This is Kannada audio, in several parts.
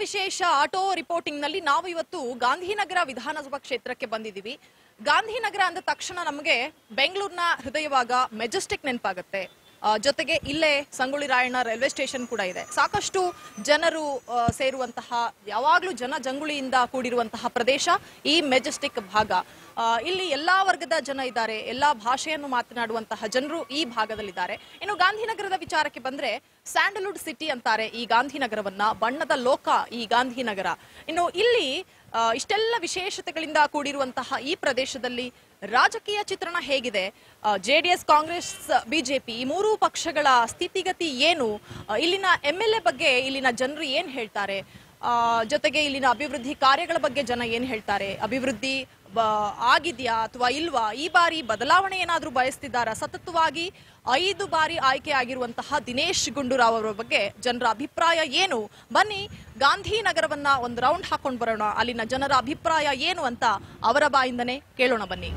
ವಿಶೇಷ ಆಟೋ ರಿಪೋರ್ಟಿಂಗ್ ನಲ್ಲಿ ನಾವು ಇವತ್ತು ಗಾಂಧಿನಗರ ವಿಧಾನಸಭಾ ಕ್ಷೇತ್ರಕ್ಕೆ ಬಂದಿದ್ದೀವಿ ಗಾಂಧಿನಗರ ಅಂದ ತಕ್ಷಣ ನಮಗೆ ಬೆಂಗಳೂರಿನ ಹೃದಯವಾಗ ಮೆಜೆಸ್ಟಿಕ್ ನೆನಪಾಗುತ್ತೆ ಆ, ಜೊತೆಗೆ ಇಲ್ಲೇ ಸಂಗೊಳ್ಳಿ ರಾಯಣ್ಣ ರೈಲ್ವೆ ಸ್ಟೇಷನ್ ಕೂಡ ಇದೆ ಸಾಕಷ್ಟು ಜನರು ಆ, ಸೇರುವಂತಹ ಯಾವಾಗಲೂ ಜನ ಜಂಗುಳಿಯಿಂದ ಕೂಡಿರುವಂತಹ ಪ್ರದೇಶ ಈ ಮೆಜೆಸ್ಟಿಕ್ ಭಾಗ ಆ, ಇಲ್ಲಿ ಎಲ್ಲಾ ವರ್ಗದ ಜನ ಇದ್ದಾರೆ ಎಲ್ಲಾ ಭಾಷೆಯನ್ನು ಮಾತನಾಡುವಂತಹ ಜನರು ಈ ಭಾಗದಲ್ಲಿದ್ದಾರೆ ಇನ್ನು ಗಾಂಧಿನಗರದ ವಿಚಾರಕ್ಕೆ ಬಂದ್ರೆ ಸ್ಯಾಂಡಲ್ವುಡ್ ಸಿಟಿ ಅಂತಾರೆ ಈ ಗಾಂಧಿನಗರವನ್ನ ಬಣ್ಣದ ಲೋಕ ಈ ಗಾಂಧಿನಗರ ಇನ್ನು ಇಲ್ಲಿ ಆ, ಇಷ್ಟೆಲ್ಲ ವಿಶೇಷತೆಗಳಿಂದ ಕೂಡಿರುವಂತಹ ಈ ಪ್ರದೇಶದಲ್ಲಿ ರಾಜಕೀಯ ಚಿತ್ರಣ ಹೇಗಿದೆ ಜೆಡಿಎಸ್ ಕಾಂಗ್ರೆಸ್ ಬಿಜೆಪಿ ಈ ಮೂರೂ ಪಕ್ಷಗಳ ಸ್ಥಿತಿಗತಿ ಏನು ಆ, ಇಲ್ಲಿನ ಎಂ ಎಲ್ ಎ ಬಗ್ಗೆ ಇಲ್ಲಿನ ಜನರು ಏನ್ ಹೇಳ್ತಾರೆ ಆ, ಜೊತೆಗೆ ಇಲ್ಲಿನ ಅಭಿವೃದ್ಧಿ ಕಾರ್ಯಗಳ ಬಗ್ಗೆ ಜನ ಏನ್ ಹೇಳ್ತಾರೆ ಅಭಿವೃದ್ಧಿ ಬ- ಆಗಿದ್ಯಾ ಅಥವಾ ಇಲ್ವಾ ಈ ಬಾರಿ ಬದಲಾವಣೆ ಏನಾದ್ರೂ ಬಯಸ್ತಿದ್ದಾರಾ ಸತತವಾಗಿ ಐದು ಬಾರಿ ಆಯ್ಕೆ ಆಗಿರುವಂತಹ ದಿನೇಶ್ ಗುಂಡೂರಾವ್ ಅವರ ಬಗ್ಗೆ ಜನರ ಅಭಿಪ್ರಾಯ ಏನು ಬನ್ನಿ ಗಾಂಧಿನಗರವನ್ನ ಒಂದು ರೌಂಡ್ ಹಾಕೊಂಡು ಬರೋಣ ಅಲ್ಲಿನ ಜನರ ಅಭಿಪ್ರಾಯ ಏನು ಅಂತ ಅವರ ಬಾಯಿಂದನೇ ಕೇಳೋಣ ಬನ್ನಿ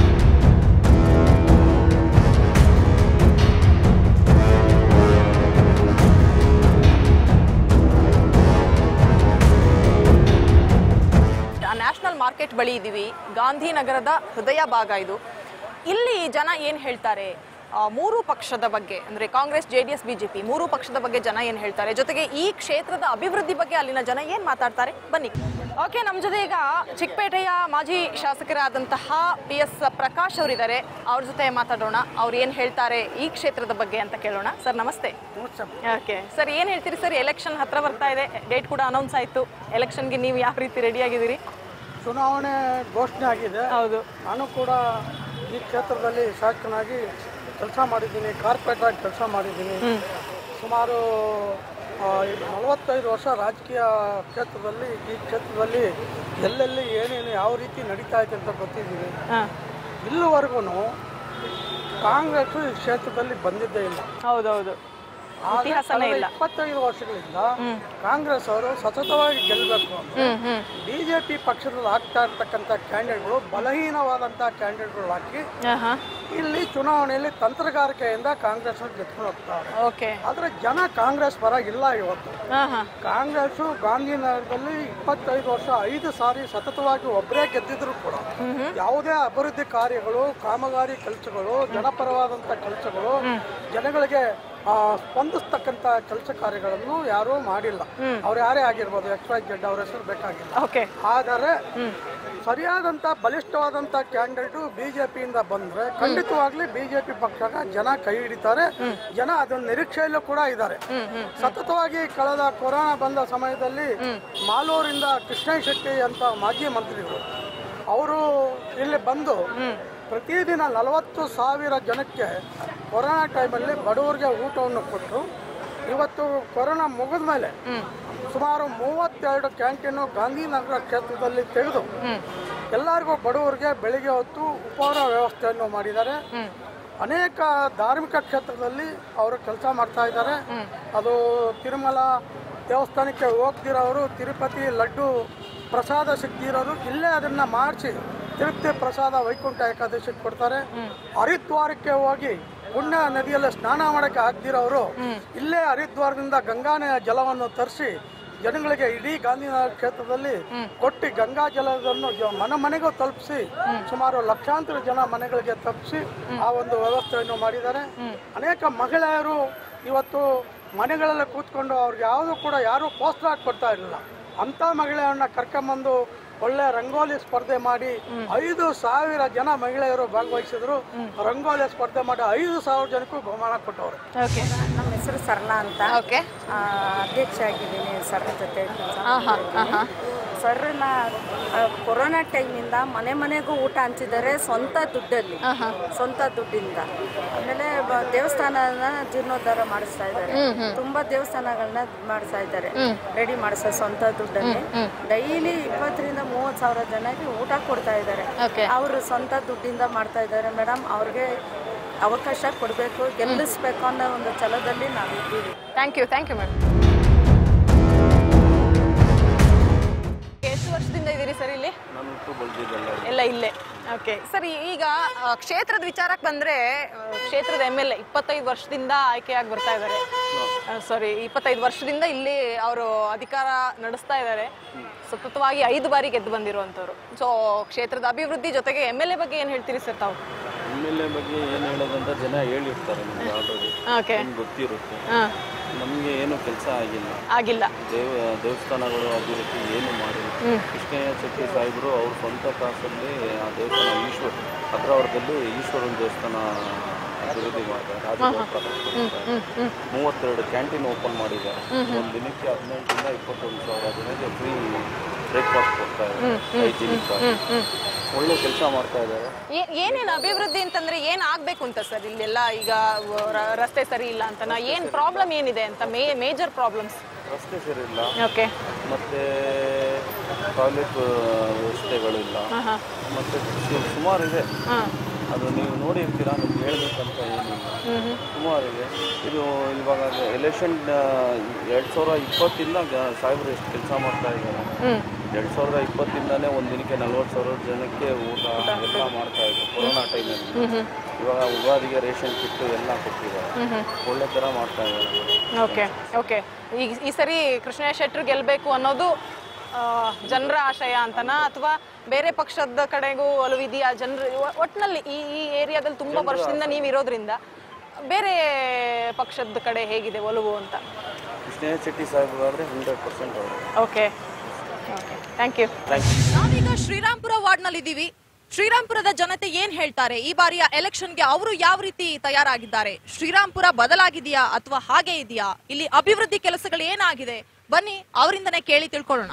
ನ್ಯಾಷನಲ್ ಮಾರ್ಕೆಟ್ ಬಳಿ ಇದ್ದೀವಿ ಗಾಂಧಿನಗರದ ಹೃದಯ ಭಾಗ ಇದು ಇಲ್ಲಿ ಜನ ಏನ್ ಹೇಳ್ತಾರೆ ಆ, ಮೂರು ಪಕ್ಷದ ಬಗ್ಗೆ ಅಂದ್ರೆ Congress J D S BJP ಮೂರು ಪಕ್ಷದ ಬಗ್ಗೆ ಜನ ಏನ್ ಹೇಳ್ತಾರೆ ಜೊತೆಗೆ ಈ ಕ್ಷೇತ್ರದ ಅಭಿವೃದ್ಧಿ ಬಗ್ಗೆ ಅಲ್ಲಿನ ಜನ ಏನ್ ಮಾತಾಡ್ತಾರೆ ಬನ್ನಿ ಓಕೆ ನಮ್ಮ ಜೊತೆ ಈಗ ಚಿಕ್ಕಪೇಟೆಯ ಮಾಜಿ ಶಾಸಕರಾದಂತಹ ಪಿ ಎಸ್ ಪ್ರಕಾಶ್ ಅವರಿದ್ದಾರೆ ಅವ್ರ ಜೊತೆ ಮಾತಾಡೋಣ ಅವ್ರು ಏನ್ ಹೇಳ್ತಾರೆ ಈ ಕ್ಷೇತ್ರದ ಬಗ್ಗೆ ಅಂತ ಕೇಳೋಣ ಸರ್ ನಮಸ್ತೆ ಓಕೆ ಸರ್ ಏನ್ ಹೇಳ್ತೀರಿ ಸರ್ ಎಲೆಕ್ಷನ್ ಹತ್ರ ಬರ್ತಾ ಇದೆ ಡೇಟ್ ಕೂಡ ಅನೌನ್ಸ್ ಆಯ್ತು ಎಲೆಕ್ಷನ್ಗೆ ನೀವು ಯಾವ ರೀತಿ ರೆಡಿ ಆಗಿದ್ದೀರಿ ಚುನಾವಣೆ ಘೋಷಣೆ ಆಗಿದೆ ಹೌದು ನಾನು ಕೂಡ ಈ ಕ್ಷೇತ್ರದಲ್ಲಿ ಶಾಸಕನಾಗಿ ಕೆಲಸ ಮಾಡಿದ್ದೀನಿ ಕಾರ್ಪೊರೇಟ್ ಆಗಿ ಕೆಲಸ ಮಾಡಿದ್ದೀನಿ ಸುಮಾರು ಆ, ನಲವತ್ತೈದು ವರ್ಷ ರಾಜಕೀಯ ಕ್ಷೇತ್ರದಲ್ಲಿ ಈ ಕ್ಷೇತ್ರದಲ್ಲಿ ಎಲ್ಲೆಲ್ಲಿ ಏನೇನು ಯಾವ ರೀತಿ ನಡೀತಾ ಇದೆ ಅಂತ ಗೊತ್ತಿದ್ದೀನಿ ಹಾ ಇಲ್ಲಿವರೆಗೂ ಕಾಂಗ್ರೆಸ್ ಈ ಕ್ಷೇತ್ರದಲ್ಲಿ ಬಂದಿದ್ದೇ ಇಲ್ಲ ಹೌದೌದು ಆದ್ರೆ ಇತಿಹಾಸನೇ ಕಳೆದ ಇಲ್ಲ. ಇಪ್ಪತ್ತೈದು ವರ್ಷಗಳಿಂದ ಕಾಂಗ್ರೆಸ್ ಅವರು ಸತತವಾಗಿ ಗೆಲ್ಲಬೇಕು ಅಂತ ಹ್ಮ್ ಹ್ಮ್ ಬಿಜೆಪಿ ಪಕ್ಷದಲ್ಲಿ ಆಗ್ತಾ ಇರ್ತಕ್ಕಂಥ ಕ್ಯಾಂಡಿಡೇಟ್ಗಳು ಬಲಹೀನವಾದಂಥ ಕ್ಯಾಂಡಿಡೇಟ್ಗಳು ಹಾಕಿ ಆಹಾ ಇಲ್ಲಿ ಚುನಾವಣೆಯಲ್ಲಿ ತಂತ್ರಗಾರಿಕೆಯಿಂದ ಕಾಂಗ್ರೆಸ್ ಗೆದ್ಕೊಂಡು ಹೋಗ್ತಾರೆ ಓಕೆ ಆದ್ರೆ ಜನ ಕಾಂಗ್ರೆಸ್ ಪರ ಇಲ್ಲ ಇವತ್ತು ಆಹಾ ಕಾಂಗ್ರೆಸ್ ಗಾಂಧಿನಗರದಲ್ಲಿ ಇಪ್ಪತ್ತೈದು ವರ್ಷ ಐದು ಸಾರಿ ಸತತವಾಗಿ ಒಬ್ಬರೇ ಗೆದ್ದಿದ್ರು ಕೂಡ ಯಾವುದೇ ಅಭಿವೃದ್ಧಿ ಕಾರ್ಯಗಳು ಕಾಮಗಾರಿ ಕೆಲಸಗಳು ಜನಪರವಾದಂಥ ಕೆಲಸಗಳು ಜನಗಳಿಗೆ ಆ, ಸ್ಪಂದಿಸ್ತಕ್ಕಂಥ ಕೆಲಸ ಕಾರ್ಯಗಳನ್ನು ಯಾರೂ ಮಾಡಿಲ್ಲ ಅವ್ರು ಯಾರೇ ಆಗಿರ್ಬೋದು ಎಕ್ಸ್ ವೈ ಜೆಡ್ ಅವ್ರ ಹೆಸರು ಬೇಕಾಗಿಲ್ಲ ಓಕೆ ಆದರೆ ಸರಿಯಾದಂತ ಬಲಿಷ್ಠವಾದಂತ ಕ್ಯಾಂಡಿಡೇಟ್ ಬಿಜೆಪಿಯಿಂದ ಬಂದ್ರೆ ಖಂಡಿತವಾಗ್ಲಿ ಬಿಜೆಪಿ ಪಕ್ಷಗ ಜನ ಕೈ ಹಿಡಿತಾರೆ ಜನ ಅದನ್ನ ನಿರೀಕ್ಷೆಯಲ್ಲೂ ಕೂಡ ಇದ್ದಾರೆ ಸತತವಾಗಿ ಕಳೆದ ಕೊರೋನಾ ಬಂದ ಸಮಯದಲ್ಲಿ ಮಾಲೂರಿಂದ ಕೃಷ್ಣ ಶೆಟ್ಟಿ ಅಂತ ಮಾಜಿ ಮಂತ್ರಿಗಳು ಅವರು ಇಲ್ಲಿ ಬಂದು ಪ್ರತಿದಿನ ನಲವತ್ತು ಸಾವಿರ ಜನಕ್ಕೆ ಕೊರೋನಾ ಟೈಮಲ್ಲಿ ಬಡವರಿಗೆ ಊಟವನ್ನು ಕೊಟ್ಟು ಇವತ್ತು ಕೊರೋನಾ ಮುಗಿದ ಮೇಲೆ ಸುಮಾರು ಮೂವತ್ತೆರಡು ಕ್ಯಾಂಟೀನು ಗಾಂಧಿನಗರ ಕ್ಷೇತ್ರದಲ್ಲಿ ತೆಗೆದು ಎಲ್ಲರಿಗೂ ಬಡವರಿಗೆ ಬೆಳಿಗ್ಗೆ ಹೊತ್ತು ಉಪಹಾರ ವ್ಯವಸ್ಥೆಯನ್ನು ಮಾಡಿದ್ದಾರೆ ಅನೇಕ ಧಾರ್ಮಿಕ ಕ್ಷೇತ್ರದಲ್ಲಿ ಅವರು ಕೆಲಸ ಮಾಡ್ತಾ ಇದ್ದಾರೆ ಅದು ತಿರುಮಲ ದೇವಸ್ಥಾನಕ್ಕೆ ಹೋಗ್ದಿರೋರು ತಿರುಪತಿ ಲಡ್ಡು ಪ್ರಸಾದ ಸಿಗ್ದಿರೋರು ಇಲ್ಲೇ ಅದನ್ನ ಮಾಡಿಸಿ ತಿರುಪತಿ ಪ್ರಸಾದ ವೈಕುಂಠ ಏಕಾದಶಿಗೆ ಕೊಡ್ತಾರೆ ಹರಿದ್ವಾರಕ್ಕೆ ಹೋಗಿ ಪುಣ್ಯ ನದಿಯಲ್ಲಿ ಸ್ನಾನ ಮಾಡಕ್ಕೆ ಆಗ್ದಿರೋರು ಇಲ್ಲೇ ಹರಿದ್ವಾರದಿಂದ ಗಂಗಾನ ಜಲವನ್ನು ತರಿಸಿ ಜನಗಳಿಗೆ ಇಡೀ ಗಾಂಧಿನಗರ ಕ್ಷೇತ್ರದಲ್ಲಿ ಕೊಟ್ಟು ಗಂಗಾ ಜಲವನ್ನು ಜ- ಮನೆ ಮನೆಗೂ ತಲುಪಿಸಿ ಸುಮಾರು ಲಕ್ಷಾಂತರ ಜನ ಮನೆಗಳಿಗೆ ತಲುಪಿಸಿ ಆ ಒಂದು ವ್ಯವಸ್ಥೆಯನ್ನು ಮಾಡಿದ್ದಾರೆ ಅನೇಕ ಮಹಿಳೆಯರು ಇವತ್ತು ಮನೆಗಳಲ್ಲಿ ಕೂತ್ಕೊಂಡು ಅವ್ರಿಗೆ ಯಾವುದು ಕೂಡ ಯಾರು ಪೋಸ್ಟರ್ ಹಾಕಿ ಕೊಡ್ತಾ ಇರಲಿಲ್ಲ ಅಂಥ ಮಹಿಳೆಯರನ್ನ ಕರ್ಕೊಂಬಂದು ಒಳ್ಳೆ ರಂಗೋಲಿ ಸ್ಪರ್ಧೆ ಮಾಡಿ ಐದು ಸಾವಿರ ಜನ ಮಹಿಳೆಯರು ಭಾಗವಹಿಸಿದ್ರು ರಂಗೋಲಿ ಸ್ಪರ್ಧೆ ಮಾಡಿ ಐದು ಸಾವಿರ ಜನಕ್ಕೂ ಬಹುಮಾನ ಕೊಟ್ಟವರು ಓಕೆ ನಮ್ಮ ಹೆಸರು ಸರಳಾ ಅಂತ ಓಕೆ ಆ, ಅಧ್ಯಕ್ಷ ಆಗಿದ್ದೀನಿ ಸರ್ ಜೊತೆ ಕೆಲಸ ಆಹಾ ಆಹಾ ಸರ್ನ ಆ, ಕೊರೋನಾ ಟೈಮಿಂದ ಮನೆ ಮನೆಗೂ ಊಟ ಹಂಚಿದ್ದಾರೆ ಸ್ವಂತ ದುಡ್ಡಲ್ಲಿ ಸ್ವಂತ ದುಡ್ಡಿಂದ ಆಮೇಲೆ ಬ- ದೇವಸ್ಥಾನನ ಜೀರ್ಣೋದ್ಧಾರ ಮಾಡಿಸ್ತಾ ಇದ್ದಾರೆ ತುಂಬಾ ದೇವಸ್ಥಾನಗಳನ್ನ ಮಾಡಿಸ್ತಾ ಇದ್ದಾರೆ ರೆಡಿ ಮಾಡಿಸೋ ಸ್ವಂತ ದುಡ್ಡಲ್ಲಿ ಡೈಲಿ ಇಪ್ಪತ್ತರಿಂದ ಮೂವತ್ತು ಸಾವಿರ ಜನಕ್ಕೆ ಊಟ ಕೊಡ್ತಾ ಇದ್ದಾರೆ ಓಕೆ ಅವರು ಸ್ವಂತ ದುಡ್ಡಿಂದ ಮಾಡ್ತಾ ಇದ್ದಾರೆ ಮೇಡಮ್ ಅವ್ರಿಗೆ ಅವಕಾಶ ಕೊಡಬೇಕು ಗೆಲ್ಲಿಸ್ಬೇಕು ಅನ್ನೋ ಒಂದು ಛಲದಲ್ಲಿ ನಾವಿದ್ದೀವಿ thank you thank you ma'am ಎಷ್ಟು ವರ್ಷದಿಂದ ಬೆಳೆದಿದ್ದೀರಿ ಸರ್ ಇಲ್ಲಿ ನಾನು ಹುಟ್ಟು ಬೆಳೆದಿದ್ದೆಲ್ಲ ಎಲ್ಲ ಇಲ್ಲೇ ಓಕೆ ಸರ್ ಈಗ ಆ, ಕ್ಷೇತ್ರದ ವಿಚಾರಕ್ಕೆ ಬಂದ್ರೆ ಆ, ಕ್ಷೇತ್ರದ ಎಮ್ ಎಲ್ ಎ ಇಪ್ಪತ್ತೈದು ವರ್ಷದಿಂದ ಆಯ್ಕೆಯಾಗಿ ಬರ್ತಾ ಇದ್ದಾರೆ ಸಾರಿ ಇಪ್ಪತ್ತೈದು ವರ್ಷದಿಂದ ಇಲ್ಲಿ ಅವರು ಅಧಿಕಾರ ನಡೆಸ್ತಾ ಇದ್ದಾರೆ ಸತತವಾಗಿ ಐದು ಬಾರಿ ಗೆದ್ದು ಬಂದಿರುವಂತವ್ರು ಸೊ ಕ್ಷೇತ್ರದ ಅಭಿವೃದ್ಧಿ ಜೊತೆಗೆ ಎಮ್ ಎಲ್ ಎ ಬಗ್ಗೆ ಏನ್ ಹೇಳ್ತೀರಿ ಸರ್ ತಾವು ಎಮ್ ಎಲ್ ಎ ಬಗ್ಗೆ ಏನು ಹೇಳೋದಂತ ಜನ ಹೇಳಿರ್ತಾರೆ ನಮಗೆ ಆಲ್ರೆಡಿ ಓಕೆ ಗೊತ್ತಿರುತ್ತೆ ಹಾ ನಮಗೆ ಏನು ಕೆಲಸ ಆಗಿಲ್ಲ ಆಗಿಲ್ಲ ದೇವ ದೇವಸ್ಥಾನಗಳು ಅಭಿವೃದ್ಧಿ ಏನು ಮಾಡಿಲ್ಲ ಕೃಷ್ಣಯ್ಯ ಶೆಟ್ಟಿ ಸಾಹೇಬರು ಅವ್ರ ಸ್ವಂತ ಕಾಸಲ್ಲಿ ಆ ದೇವಸ್ಥಾನ ಈಶ್ವರ ಭದ್ರಾವರದಲ್ಲಿ ಈಶ್ವರನ ದೇವಸ್ಥಾನ ಅಭಿವೃದ್ಧಿ ಮಾಡಿದ್ದಾರೆ ರಾಜಗೋಪುರ ಕಟ್ಸಿದ್ದಾರೆ. ಮೂವತ್ತೆರಡು ಕ್ಯಾಂಟೀನ್ ಓಪನ್ ಮಾಡಿದ್ದಾರೆ ಒಂದು ದಿನಕ್ಕೆ ಹದಿನೆಂಟರಿಂದ ಇಪ್ಪತ್ತೊಂದು ಸಾವಿರ ಜನಕ್ಕೆ ಫ್ರೀ ಬ್ರೇಕ್ಫಾಸ್ಟ್ ಕೊಡ್ತಾ ಇದ್ದಾರೆ ಹೈಜಿನಿಕ್ ಒಳ್ಳೆ ಕೆಲಸ ಮಾಡ್ತಾ ಇದ್ದಾರೆ ಏ- ಏನೇನ್ ಅಭಿವೃದ್ಧಿ ಅಂತಂದ್ರೆ ಏನ್ ಆಗ್ಬೇಕು ಅಂತ ಸರ್ ಇಲ್ಲೆಲ್ಲ ಈಗ ರ- ರಸ್ತೆ ಸರಿ ಇಲ್ಲ ಅಂತನ ಏನ್ ಪ್ರಾಬ್ಲಮ್ ಏನಿದೆ ಅಂತ ಮೇ ಮೇಜರ್ ಪ್ರಾಬ್ಲಮ್ಸ್ ರಸ್ತೆ ಸರಿಯಿಲ್ಲ ಓಕೆ ಮತ್ತೆ ಟಾಯ್ಲೆಟ್ ವ್ಯವಸ್ಥೆಗಳಿಲ್ಲ ಮತ್ತೆ ಸು- ಸುಮಾರು ಇದೆ ಅದು ನೀವು ನೋಡಿರ್ತೀರಾ ನಿಮ್ಗೆ ಹೇಳ್ಬೇಕಂತ ಏನಿಲ್ಲ ಸುಮಾರಿದೆ ಇದು ಇವಾಗ ಎಲೆಕ್ಷನ್ ಎರಡು ಸಾವಿರ ಇಪ್ಪತ್ತಿಂದ ಗ- ಸಾಹೇಬ್ರು ಎಷ್ಟು ಕೆಲಸ ಮಾಡ್ತಾ ಇದ್ದಾರೆ ಎರಡು ಸಾವಿರದ ಇಪ್ಪತ್ತಿಂದಾನೇ ಒಂದು ದಿನಕ್ಕೆ ನಲ್ವತ್ತು ಸಾವಿರ ಜನಕ್ಕೆ ಊಟ ಎಲ್ಲ ಮಾಡ್ತಾ ಇದ್ರು ಕೊರೋನಾ ಟೈಮಲ್ಲಿ ಇವಾಗ ಉಗಾದಿಗೆ ರೇಷನ್ ಕಿಟ್ಟು ಎಲ್ಲ ಕೊಟ್ಟಿದ್ದಾರೆ ಒಳ್ಳೆ ಥರ ಮಾಡ್ತಾ ಇದ್ದಾರೆ ಓಕೆ ಓಕೆ ಈಗ ಈ ಸರಿ ಕೃಷ್ಣ ಶೆಟ್ರು ಗೆಲ್ಬೇಕು ಅನ್ನೋದು ಜನರ ಆಶಯ ಅಂತನಾ ಅಥವಾ ಬೇರೆ ಪಕ್ಷದ ಕಡೆಗೂ ಒಲವಿದೆಯಾ ಜನರು ಒಟ್ಟಿನಲ್ಲಿ ಈ ಈ ಏರಿಯಾದಲ್ಲಿ ತುಂಬಾ ವರ್ಷದಿಂದ ನೀವು ಇರೋದ್ರಿಂದ ಬೇರೆ ಪಕ್ಷದ ಕಡೆ ಹೇಗಿದೆ ಒಲವು ಅಂತ ಕೃಷ್ಣಯ್ಯ ಶೆಟ್ಟಿ ಸಾಹೇಬ್ರು ಆದರೆ ಹಂಡ್ರೆಡ್ ಪರ್ಸೆಂಟ್ ಅವರು okay thank you thank you ನಾವೀಗ ಶ್ರೀರಾಮ್ಪುರ ವಾರ್ಡ್ ನಲ್ಲಿ ಇದ್ದೀವಿ ಶ್ರೀರಾಮ್ಪುರದ ಜನತೆ ಏನ್ ಹೇಳ್ತಾರೆ ಈ ಬಾರಿಯ ಎಲೆಕ್ಷನ್ಗೆ ಅವರು ಯಾವ ರೀತಿ ತಯಾರಾಗಿದ್ದಾರೆ ಶ್ರೀರಾಮ್ಪುರ ಬದಲಾಗಿದೆಯಾ ಅಥವಾ ಹಾಗೆ ಇದೆಯಾ ಇಲ್ಲಿ ಅಭಿವೃದ್ಧಿ ಕೆಲಸಗಳು ಏನಾಗಿದೆ ಬನ್ನಿ ಅವರಿಂದನೇ ಕೇಳಿ ತಿಳ್ಕೊಳ್ಳೋಣ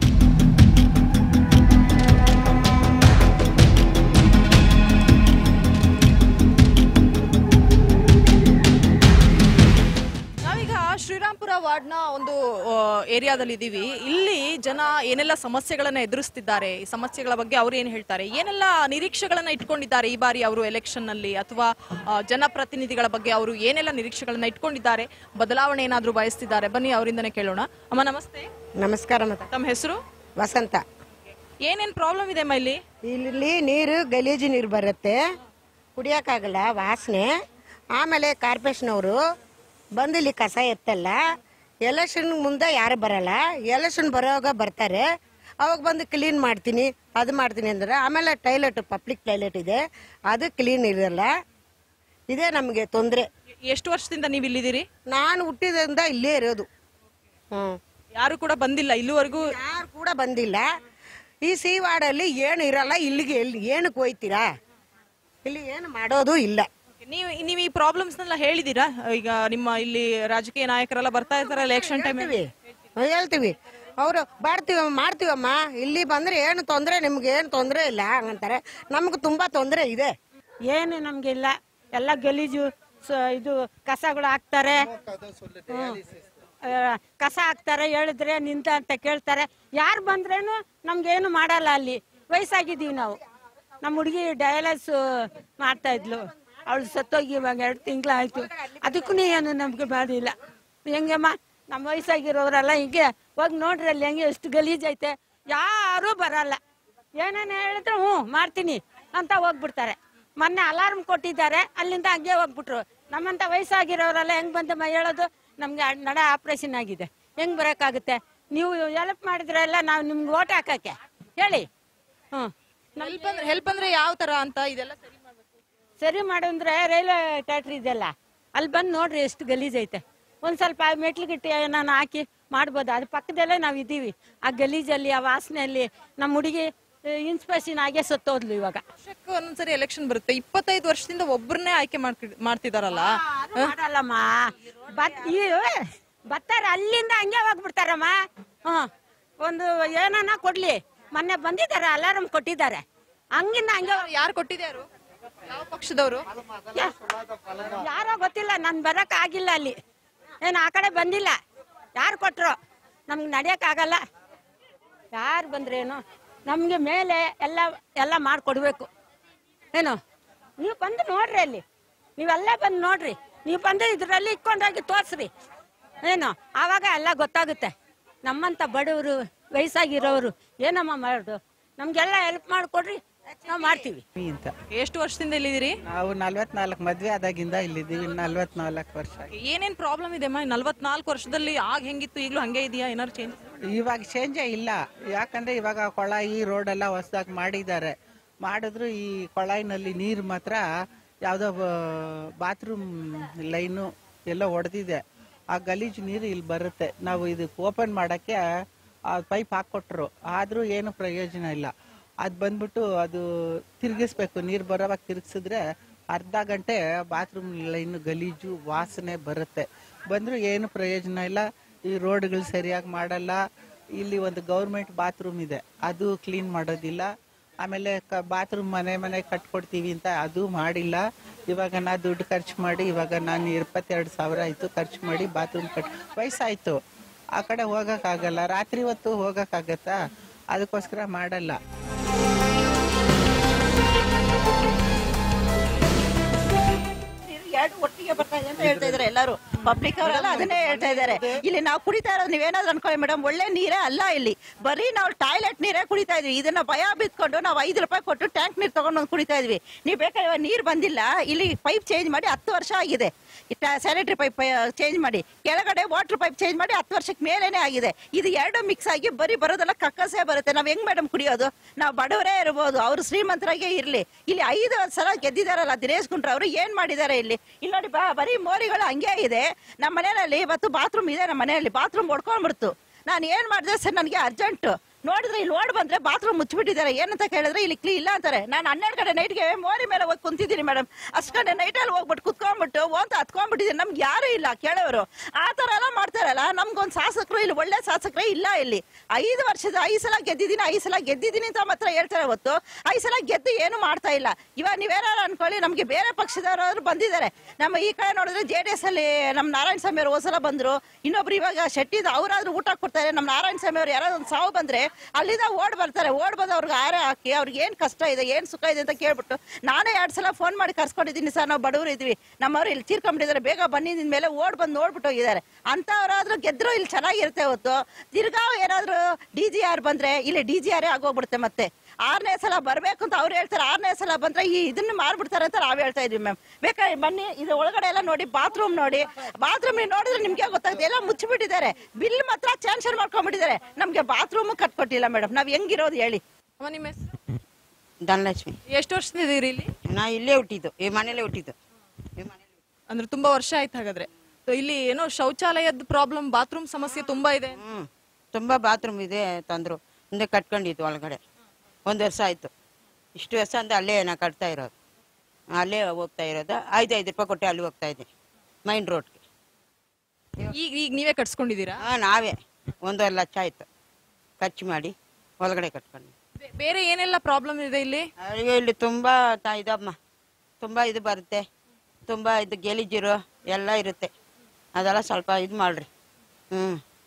ನಾವೀಗ ಶ್ರೀರಾಮ್ಪುರ ವಾರ್ಡ್ನ ಒಂದು ಏರಿಯಾದಲ್ಲಿ ಇದ್ದೀವಿ ಇಲ್ಲಿ ಜನ ಏನೆಲ್ಲ ಸಮಸ್ಯೆಗಳನ್ನ ಎದುರಿಸ್ತಿದ್ದಾರೆ ಈ ಸಮಸ್ಯೆಗಳ ಬಗ್ಗೆ ಅವ್ರು ಏನ್ ಹೇಳ್ತಾರೆ ಏನೆಲ್ಲ ನಿರೀಕ್ಷೆಗಳನ್ನ ಇಟ್ಕೊಂಡಿದ್ದಾರೆ ಈ ಬಾರಿ ಅವರು ಎಲೆಕ್ಷನ್ ನಲ್ಲಿ ಅಥವಾ ಆ, ಜನಪ್ರತಿನಿಧಿಗಳ ಬಗ್ಗೆ ಅವರು ಏನೆಲ್ಲ ನಿರೀಕ್ಷೆಗಳನ್ನ ಇಟ್ಕೊಂಡಿದ್ದಾರೆ ಬದಲಾವಣೆ ಏನಾದ್ರೂ ಬಯಸ್ತಿದ್ದಾರೆ ಬನ್ನಿ ಅವರಿಂದನೇ ಕೇಳೋಣ ಅಮ್ಮ ನಮಸ್ತೆ ನಮಸ್ಕಾರ ಮತ್ತೆ ತಮ್ಮ ಹೆಸರು ವಸಂತ ಏನೇನ್ ಪ್ರಾಬ್ಲಮ್ ಇದೆ ಅಮ್ಮ ಇಲ್ಲಿ ಇಲ್ಲಿ ನೀರು ಗಲೀಜು ನೀರು ಬರುತ್ತೆ ಕುಡಿಯೋಕ್ಕಾಗಲ್ಲ ವಾಸನೆ ಆಮೇಲೆ ಕಾರ್ಪೊರೇಷನವರು ಬಂದು ಇಲ್ಲಿ ಕಸ ಎತ್ತಲ್ಲ ಎಲೆಕ್ಷನ್ ಮುಂದೆ ಯಾರು ಬರಲ್ಲ ಎಲೆಕ್ಷನ್ ಬರೋವಾಗ ಬರ್ತಾರೆ ಅವಾಗ ಬಂದು ಕ್ಲೀನ್ ಮಾಡ್ತೀನಿ ಅದು ಮಾಡ್ತೀನಿ ಅಂದ್ರೆ ಆಮೇಲೆ ಟೈಲೆಟ್ ಪಬ್ಲಿಕ್ ಟೈಲೆಟ್ ಇದೆ ಅದು ಕ್ಲೀನ್ ಇರಲ್ಲ ಇದೇ ನಮಗೆ ತೊಂದರೆ ಎಷ್ಟು ವರ್ಷದಿಂದ ನೀವು ಇಲ್ಲಿದ್ದೀರಿ ನಾನು ಹುಟ್ಟಿದ್ರಿಂದ ಇಲ್ಲೇ ಇರೋದು ಹ್ಞೂ ಯಾರು ಕೂಡ ಬಂದಿಲ್ಲ ಇಲ್ಲಿವರೆಗೂ ಯಾರು ಕೂಡ ಬಂದಿಲ್ಲ ಈ ಸಿ ವಾರ್ಡಲ್ಲಿ ಏನು ಇರಲ್ಲ ಇಲ್ಲಿಗೆ ಎಲ್ಲಿ ಏನಕ್ಕೆ ಹೋಯ್ತೀರಾ ಇಲ್ಲಿ ಏನು ಮಾಡೋದು ಇಲ್ಲ ನೀವು ನೀವು ಈ ಪ್ರಾಬ್ಲಮ್ಸ್ನೆಲ್ಲ ಹೇಳಿದೀರಾ ಈಗ ನಿಮ್ಮ ಇಲ್ಲಿ ರಾಜಕೀಯ ನಾಯಕರೆಲ್ಲ ಬರ್ತಾ ಇರ್ತಾರೆ ಎಲೆಕ್ಷನ್ ಟೈಮ್ ಹೇಳ್ತೀವಿ ಹ್ಮ್, ಹೇಳ್ತೀವಿ ಅವರು ಮಾಡ್ತೀವಿ ಮಾಡ್ತೀವಮ್ಮ ಇಲ್ಲಿ ಬಂದ್ರೆ ಏನು ತೊಂದರೆ ನಿಮ್ಗೆ ಏನು ತೊಂದರೆ ಇಲ್ಲ ಹಂಗಂತಾರೆ ನಮ್ಗೆ ತುಂಬಾ ತೊಂದರೆ ಇದೆ ಏನು ನಮ್ಗಿಲ್ಲ ಎಲ್ಲ ಗಲೀಜು ಸ- ಇದು ಕಸಗಳು ಹಾಕ್ತಾರೆ ಹ್ಮ್. ಆ, ಕಸ ಹಾಕ್ತಾರೆ ಹೇಳಿದ್ರೆ ನಿಂತ ಅಂತ ಕೇಳ್ತಾರೆ ಯಾರು ಬಂದ್ರೇನು ನಮ್ಗೇನು ಮಾಡಲ್ಲ ಅಲ್ಲಿ ವಯಸ್ಸಾಗಿದ್ದೀವಿ ನಾವು ನಮ್ಮ ಹುಡುಗಿ ಡಯಾಲಿಸ್ ಮಾಡ್ತಾ ಇದ್ಲು ಅವಳು ಸತ್ತೋಗಿ ಇವಾಗ ಎರಡು ತಿಂಗಳಾಯ್ತು ಅದಕ್ಕೂ ಏನು ನಮ್ಗೆ ಮಾಡಿಲ್ಲ ಹೆಂಗಮ್ಮ ನಮ್ಮ ವಯಸ್ಸಾಗಿರೋರೆಲ್ಲ ಹಿಂಗೆ ಹೋಗಿ ನೋಡ್ರಿ ಅಲ್ಲಿ ಹೆಂಗೆ ಎಷ್ಟು ಗಲೀಜೈತೆ ಯಾರೂ ಬರಲ್ಲ ಏನೇನು ಹೇಳಿದ್ರು ಹ್ಞೂ ಮಾಡ್ತೀನಿ ಅಂತ ಹೋಗ್ಬಿಡ್ತಾರೆ ಮೊನ್ನೆ ಅಲಾರ್ಮ್ ಕೊಟ್ಟಿದ್ದಾರೆ ಅಲ್ಲಿಂದ ಹಂಗೆ ಹೋಗ್ಬಿಟ್ರು ನಮ್ಮಂತ ವಯಸ್ಸಾಗಿರೋರೆಲ್ಲ ಹೆಂಗ್ ಬಂದಮ್ಮ ಹೇಳೋದು ನಮ್ಗೆ ಅಡ್- ನಡ ಆಪರೇಷನ್ ಆಗಿದೆ ಹೆಂಗ್ ಬರೋಕ್ಕಾಗುತ್ತೆ ನೀವು ಹೆಲ್ಪ್ ಮಾಡಿದ್ರೆಲ್ಲ ನಾವು ನಿಮ್ಗೆ ಓಟ್ ಹಾಕಕ್ಕೆ ಹೇಳಿ ಹ್ಞೂ ಹೆಲ್ಪ್ ಅಂದ್ರೆ ಹೆಲ್ಪ್ ಅಂದ್ರೆ ಯಾವ ತರ ಅಂತ ಇದೆಲ್ಲ ಸರಿ ಮಾಡ್ಬೇಕು ಸರಿ ಮಾಡಂದ್ರೆ ರೈಲ್ವೆ ಟ್ಯಾಟ್ರಿ ಇದೆಲ್ಲ ಅಲ್ಲಿ ಬಂದು ನೋಡ್ರಿ ಎಷ್ಟು ಗಲೀಜೈತೆ ಒಂದ್ ಸ್ವಲ್ಪ ಮೆಟ್ಲು ಗಿಟ್ಟಿ ನಾನು ಹಾಕಿ ಮಾಡ್ಬೋದು ಅದ್ರ ಪಕ್ಕದಲ್ಲೇ ನಾವು ಇದ್ದೀವಿ ಆ ಗಲೀಜಲ್ಲಿ ಆ ವಾಸನೆಯಲ್ಲಿ ನಮ್ಮ ಹುಡುಗಿ ಇನ್ಸ್ಪೆಕ್ಷನ್ ಆಗೇ ಸತ್ತೋದ್ಲು ಇವಾಗ ವರ್ಷಕ್ಕೆ ಒಂದೊಂದ್ಸರಿ ಎಲೆಕ್ಷನ್ ಬರುತ್ತೆ ಇಪ್ಪತ್ತೈದು ವರ್ಷದಿಂದ ಒಬ್ಬರನ್ನೇ ಆಯ್ಕೆ ಮಾಡ್ಕಿ- ಮಾಡ್ತಿದಾರಲ್ಲ ಅದು ಮಾಡಲ್ಲಮ್ಮ ಬತ್ ಈ ಬರ್ತಾರೆ ಅಲ್ಲಿಂದ ಹಂಗೆ ಹೋಗ್ಬಿಡ್ತಾರಮ್ಮ ಹ್ಮ್ ಒಂದು ಏನನ್ನ ಕೊಡ್ಲಿ ಮೊನ್ನೆ ಬಂದಿದ್ದಾರೆ ಅಲಾರಂ ಕೊಟ್ಟಿದ್ದಾರೆ ಹಂಗಿಂದ ಹಂಗೆ ಹೋಗ್- ಯಾರು ಕೊಟ್ಟಿದ್ಯಾರು ಯಾವ ಪಕ್ಷದವರು ಯಾ- ಯಾರೋ ಗೊತ್ತಿಲ್ಲ ನನ್ ಬರಕ್ ಆಗಿಲ್ಲ ಅಲ್ಲಿ ಏನು ಆ ಕಡೆ ಬಂದಿಲ್ಲ ಯಾರು ಕೊಟ್ರು ನಮ್ಗೆ ನಡಿಯಕ್ ಆಗಲ್ಲ ಯಾರು ಬಂದ್ರೇನು ನಮ್ಗೆ ಮೇಲೆ ಎಲ್ಲ ಎಲ್ಲ ಮಾಡ್ಕೊಡ್ಬೇಕು ಏನು ನೀವು ಬಂದು ನೋಡ್ರಿ ಅಲ್ಲಿ ನೀವೆಲ್ಲ ಬಂದು ನೋಡ್ರಿ ನೀವು ಬಂದು ಇದರಲ್ಲಿ ಇಟ್ಕೊಂಡೋಗಿ ತೋರ್ಸ್ರಿ ಏನು ಆವಾಗ ಎಲ್ಲ ಗೊತ್ತಾಗುತ್ತೆ ನಮ್ಮಂತ ಬಡವರು ವಯಸ್ಸಾಗಿರೋರು ಏನಮ್ಮ ಮಾಡೋದು ನಮ್ಗೆಲ್ಲ ಹೆಲ್ಪ್ ಮಾಡಿಕೊಡ್ರಿ ನಾವು ಮಾಡ್ತೀವಿ ಅಂತ ಎಷ್ಟು ವರ್ಷದಿಂದ ಇಲ್ಲಿದ್ದೀರಿ ನಾವು ನಲ್ವತ್ನಾಲ್ಕು ಮದ್ವೆ ಆದಾಗಿಂದ ಇಲ್ಲಿದ್ದೀವಿ ನಲ್ವತ್ನಾಲ್ಕು ವರ್ಷ ಏನೇನ್ ಪ್ರಾಬ್ಲಮ್ ಇದೆ ಅಮ್ಮ ನಲ್ವತ್ನಾಲ್ಕು ವರ್ಷದಲ್ಲಿ ಆಗ ಹೆಂಗಿತ್ತು ಈಗಲೂ ಹಂಗೆ ಇದೆಯಾ ಏನಾದ್ರು ಚೇಂಜ್ ಇವಾಗ ಚೇಂಜೇ ಇಲ್ಲ ಯಾಕಂದ್ರೆ ಇವಾಗ ಕೊಳಾಯಿ ರೋಡ್ ಎಲ್ಲ ಹೊಸದಾಗಿ ಮಾಡಿದ್ದಾರೆ ಮಾಡಿದ್ರು ಈ ಕೊಳಾಯಿನಲ್ಲಿ ನೀರು ಮಾತ್ರ ಯಾವುದೋ ಬಾತ್ರೂಮ್ ಲೈನು ಎಲ್ಲ ಒಡೆದಿದೆ ಆ ಗಲೀಜು ನೀರು ಇಲ್ಲಿ ಬರುತ್ತೆ ನಾವು ಇದು ಓಪನ್ ಮಾಡೋಕ್ಕೆ ಆ ಪೈಪ್ ಹಾಕ್ಕೊಟ್ರು ಆದರೂ ಏನು ಪ್ರಯೋಜನ ಇಲ್ಲ ಅದು ಬಂದ್ಬಿಟ್ಟು ಅದು ತಿರುಗಿಸ್ಬೇಕು ನೀರು ಬರೋವಾಗ ತಿರುಗಿಸಿದ್ರೆ ಅರ್ಧ ಗಂಟೆ ಬಾತ್ರೂಮ್ ಲೈನ್ ಗಲೀಜು ವಾಸನೆ ಬರುತ್ತೆ ಬಂದರೂ ಏನು ಪ್ರಯೋಜನ ಇಲ್ಲ ಈ ರೋಡ್ಗಳು ಸರಿಯಾಗಿ ಮಾಡಲ್ಲ ಇಲ್ಲಿ ಒಂದು ಗೌರ್ಮೆಂಟ್ ಬಾತ್ರೂಮ್ ಇದೆ ಅದು ಕ್ಲೀನ್ ಮಾಡೋದಿಲ್ಲ ಆಮೇಲೆ ಕ ಬಾತ್ರೂಮ್ ಮನೆ ಮನೆ ಕಟ್ಕೊಡ್ತೀವಿ ಅಂತ ಅದು ಮಾಡಿಲ್ಲ ಇವಾಗ ನಾ ದುಡ್ಡು ಖರ್ಚು ಮಾಡಿ ಇವಾಗ ನಾನು ಇಪ್ಪತ್ತೆರಡು ಸಾವಿರ ಆಯಿತು ಖರ್ಚು ಮಾಡಿ ಬಾತ್ರೂಮ್ ಕಟ್ ವಯಸ್ಸಾಯಿತು ಆ ಕಡೆ ಹೋಗೋಕ್ಕಾಗಲ್ಲ ರಾತ್ರಿ ಹೊತ್ತು ಹೋಗೋಕ್ಕಾಗತ್ತಾ ಅದಕ್ಕೋಸ್ಕರ ಮಾಡಲ್ಲ ಎರಡು ಒಟ್ಟಿಗೆ ಬರ್ತಾ ಇದೆ ಅಂತ ಹೇಳ್ತಾ ಇದಾರೆ ಎಲ್ಲರೂ ಪಬ್ಲಿಕ್ ಅವರೆಲ್ಲ ಅದನ್ನೇ ಹೇಳ್ತಾ ಇದ್ದಾರೆ ಇಲ್ಲಿ ನಾವು ಕುಡಿತಾ ಇರೋದು ನೀವೇನಾದ್ರು ಅನ್ಕೊಳ್ಳಿ ಮೇಡಮ್ ಒಳ್ಳೆ ನೀರೇ ಅಲ್ಲ ಇಲ್ಲಿ ಬರೀ ನಾವು ಟಾಯ್ಲೆಟ್ ನೀರೇ ಕುಡಿತಾ ಇದ್ವಿ ಇದನ್ನ ಭಯ ಬಿತ್ಕೊಂಡು ನಾವು ಐದು ರೂಪಾಯಿ ಕೊಟ್ಟು ಟ್ಯಾಂಕ್ ನೀರು ತಗೊಂಡು ಬಂದು ಕುಡಿತಾ ಇದ್ವಿ ನೀವು ಬೇಕಾದ್ರೆ ಇವಾಗ ನೀರು ಬಂದಿಲ್ಲ ಇಲ್ಲಿ ಪೈಪ್ ಚೇಂಜ್ ಮಾಡಿ ಹತ್ತು ವರ್ಷ ಆಗಿದೆ ಸ್ಯಾನಿಟರಿ ಪೈಪ್ ಚೇಂಜ್ ಮಾಡಿ ಕೆಳಗಡೆ ವಾಟರ್ ಪೈಪ್ ಚೇಂಜ್ ಮಾಡಿ ಹತ್ತು ವರ್ಷಕ್ಕೆ ಮೇಲೇನೆ ಆಗಿದೆ ಇದು ಎರಡು ಮಿಕ್ಸ್ ಆಗಿ ಬರೀ ಬರೋದೆಲ್ಲ ಕಕ್ಕಸೇ ಬರುತ್ತೆ ನಾವ್ ಹೆಂಗ್ ಮೇಡಮ್ ಕುಡಿಯೋದು ನಾವು ಬಡವರೇ ಇರ್ಬೋದು ಅವ್ರು ಶ್ರೀಮಂತರಾಗೇ ಇರ್ಲಿ ಇಲ್ಲಿ ಐದು ಸಲ ಗೆದ್ದಿದಾರಲ್ಲ ದಿನೇಶ್ ಗುಂಡ್ರ ಅವರು ಏನ್ ಮಾಡಿದ್ದಾರೆ ಇಲ್ಲಿ ಇಲ್ಲಿ ನೋಡಿ ಬಾ ಬರೀ ಮೋರಿಗಳು ಹಂಗೆ ಇದೆ ನಮ್ಮ ಮನೆಯಲ್ಲಿ ಇವತ್ತು ಬಾತ್ರೂಮ್ ಇದೆ ನಮ್ಮ ಮನೆಯಲ್ಲಿ ಬಾತ್ರೂಮ್ ಹೊಡ್ಕೊಂಡ್ಬಿಡ್ತು ನಾನು ಏನ್ ಮಾಡಿದೆ ಸರ್ ನನಗೆ ಅರ್ಜೆಂಟ್ ನೋಡಿದ್ರೆ ಇಲ್ಲಿ ಓಡ್ ಬಂದ್ರೆ ಬಾತ್ರೂಮ್ ಮುಚ್ಚಿಬಿಟ್ಟಿದ್ದಾರೆ ಏನಂತ ಕೇಳಿದ್ರೆ ಇಲ್ಲಿ ಕ್ಲೀನ್ ಇಲ್ಲ ಅಂತಾರೆ ನಾನು ಹನ್ನೆರಡು ಕಡೆ ನೈಟ್ಗೆ ಮೋರಿ ಮೇಲೆ ಹೋಗಿ ಕುಂತಿದ್ದೀನಿ ಮೇಡಮ್ ಅಷ್ಟು ಕಡೆ ನೈಟಲ್ಲಿ ಹೋಗ್ಬಿಟ್ಟು ಕುತ್ಕೊಂಡ್ಬಿಟ್ಟು ಓಂತ ಹತ್ಕೊಂಡ್ಬಿಟ್ಟಿದ್ದೀನಿ ನಮ್ಗೆ ಯಾರು ಇಲ್ಲ ಕೇಳೋರು ಆ ಥರ ಎಲ್ಲ ಮಾಡ್ತಾರಲ್ಲ ನಮ್ಗೊಂದು ಶಾಸಕರು ಇಲ್ಲಿ ಒಳ್ಳೆ ಶಾಸಕರೇ ಇಲ್ಲ ಇಲ್ಲಿ ಐದು ವರ್ಷದ ಐದು ಸಲ ಗೆದ್ದಿದ್ದೀನಿ ಐದು ಸಲ ಗೆದ್ದಿದ್ದೀನಿ ಅಂತ ಮಾತ್ರ ಹೇಳ್ತಾರೆ ಹೊತ್ತು ಐದು ಸಲ ಗೆದ್ದು ಏನು ಮಾಡ್ತಾ ಇಲ್ಲ ಇವಾಗ ನೀವೇನಾರು ಅನ್ಕೊಳ್ಳಿ ನಮಗೆ ಬೇರೆ ಪಕ್ಷದವರಾದ್ರು ಬಂದಿದ್ದಾರೆ ನಮ್ಮ ಈ ಕಡೆ ನೋಡಿದ್ರೆ ಜೆ ಡಿ ಎಸ್ ಅಲ್ಲಿ ನಮ್ಮ ನಾರಾಯಣ ಸ್ವಾಮಿ ಅವರು ಹೋಸಲ ಬಂದ್ರು ಇನ್ನೊಬ್ರು ಇವಾಗ ಶೆಟ್ಟಿದ ಅವರಾದ್ರೂ ಊಟ ಕೊಡ್ತಾರೆ ನಮ್ಮ ನಾರಾಯಣ ಸ್ವಾಮಿ ಅವ್ರು ಯಾರಾದ್ರು ಒಂದು ಸಾವು ಬಂದ್ರೆ ಅಲ್ಲಿಂದ ಓಡ್ ಬರ್ತಾರೆ ಓಡ್ ಬಂದು ಅವ್ರಿಗೆ ಆರೆ ಹಾಕಿ ಅವ್ರಿಗೆ ಏನ್ ಕಷ್ಟ ಇದೆ ಏನ್ ಸುಖ ಇದೆ ಅಂತ ಕೇಳ್ಬಿಟ್ಟು ನಾನೇ ಎರಡ್ ಸಲ ಫೋನ್ ಮಾಡಿ ಕರ್ಸ್ಕೊಂಡಿದ್ದೀನಿ ಸರ್ ನಾವು ಬಡವರು ಇದ್ವಿ ನಮ್ಮವ್ರು ಇಲ್ಲಿ ತೀರ್ಕೊಂಡ್ಬಿಟ್ಟಿದ್ದಾರೆ ಬೇಗ ಬನ್ನಿ ನಿನ್ ಮೇಲೆ ಓಡ್ ಬಂದು ನೋಡ್ಬಿಟ್ಟು ಹೋಗಿದ್ದಾರೆ ಅಂತವ್ರಾದ್ರೂ ಗೆದ್ರು ಇಲ್ಲಿ ಚೆನ್ನಾಗಿರುತ್ತೆ ಹೊತ್ತು ತಿರ್ಗಾ ಏನಾದ್ರು ಡಿ ಜಿ ಆರ್ ಬಂದ್ರೆ ಇಲ್ಲಿ ಡಿ ಜಿ ಆರೇ ಆಗೋಗ್ಬಿಡುತ್ತೆ ಮತ್ತೆ ಆರನೇ ಸಲ ಬರ್ಬೇಕು ಅಂತ ಅವ್ರು ಹೇಳ್ತಾರೆ ಆರನೇ ಸಲ ಬಂದ್ರೆ ಈ ಇದನ್ನ ಮಾರ್ಬಿಡ್ತಾರೆ ಅಂತ ನಾವ್ ಹೇಳ್ತಾ ಇದೀವಿ ಮ್ಯಾಮ್ ಬೇಕಾದ್ರೆ ಬನ್ನಿ ಇದು ಒಳಗಡೆ ಎಲ್ಲ ನೋಡಿ ಬಾತ್ರೂಮ್ ನೋಡಿ ಬಾತ್ರೂಮ್ ನೋಡಿದ್ರೆ ನಿಮ್ಗೆ ಗೊತ್ತಾಗುತ್ತೆ ಎಲ್ಲ ಮುಚ್ಚಿಬಿಟ್ಟಿದ್ದಾರೆ ಬಿಲ್ ಮಾತ್ರ ಚಾನ್ಸಲ್ ಮಾಡ್ಕೊಂಡ್ಬಿಟ್ಟಿದ್ದಾರೆ ನಮ್ಗೆ ಬಾತ್ರೂಮ್ ಕಟ್ಕೊಟ್ಟಿಲ್ಲ ಮೇಡಮ್ ನಾವ್ ಹೆಂಗಿರೋದು ಹೇಳಿ ಅಮ್ಮ ನಿಮ್ಮ ಹೆಸರು ಧನಲಕ್ಷ್ಮಿ ಎಷ್ಟು ವರ್ಷದಿಂದ ಇದೀರಿ ಇಲ್ಲಿ ನಾ ಇಲ್ಲೇ ಹುಟ್ಟಿದ್ದು ಈ ಮನೇಲೆ ಹುಟ್ಟಿದ್ದು ಈ ಮನೇಲೆ ಅಂದ್ರೆ ತುಂಬಾ ವರ್ಷ ಆಯ್ತು ಹಾಗಾದ್ರೆ ಸೊ ಇಲ್ಲಿ ಏನೋ ಶೌಚಾಲಯದ ಪ್ರಾಬ್ಲಮ್ ಬಾತ್ರೂಮ್ ಸಮಸ್ಯೆ ತುಂಬಾ ಇದೆ ಹ್ಮ್ ತುಂಬಾ ಬಾತ್ರೂಮ್ ಇದೆ ತಂದ್ರು ಮುಂದೆ ಕಟ್ಕೊಂಡಿದ್ದು ಒಳಗಡೆ ಒಂದು ವರ್ಷ ಆಯ್ತು ಇಷ್ಟು ವರ್ಷ ಅಂದ್ರೆ ಅಲ್ಲೇ ನಾ ಕಟ್ತಾ ಇರೋದು ಅಲ್ಲೇ ಹೋಗ್ತಾ ಇರೋದು ಐದು ಐದು ರೂಪಾಯಿ ಕೊಟ್ಟು ಅಲ್ಲಿ ಹೋಗ್ತಾ ಇದ್ದೀನಿ ಮೈನ್ ರೋಡ್ಗೆ ಈಗ ಈಗ ನೀವೇ ಕಟ್ಸ್ಕೊಂಡಿದ್ದೀರಾ ಹಾಂ ನಾವೇ ಒಂದೂವರೆ ಲಕ್ಷ ಆಯ್ತು ಖರ್ಚು ಮಾಡಿ ಒಳಗಡೆ ಕಟ್ಕೊಂಡು ಬೇ- ಬೇರೆ ಏನೆಲ್ಲ ಪ್ರಾಬ್ಲಮ್ ಇದೆ ಇಲ್ಲಿ ಅಯ್ಯೋ ಇಲ್ಲಿ ತುಂಬ ತ- ಇದಮ್ಮ ತುಂಬ ಇದು ಬರುತ್ತೆ ತುಂಬ ಇದು ಗೆಲಿಜಿರು ಎಲ್ಲ ಇರುತ್ತೆ ಅದೆಲ್ಲ ಸ್ವಲ್ಪ ಇದು ಮಾಡ್ರಿ ಹ್ಞೂ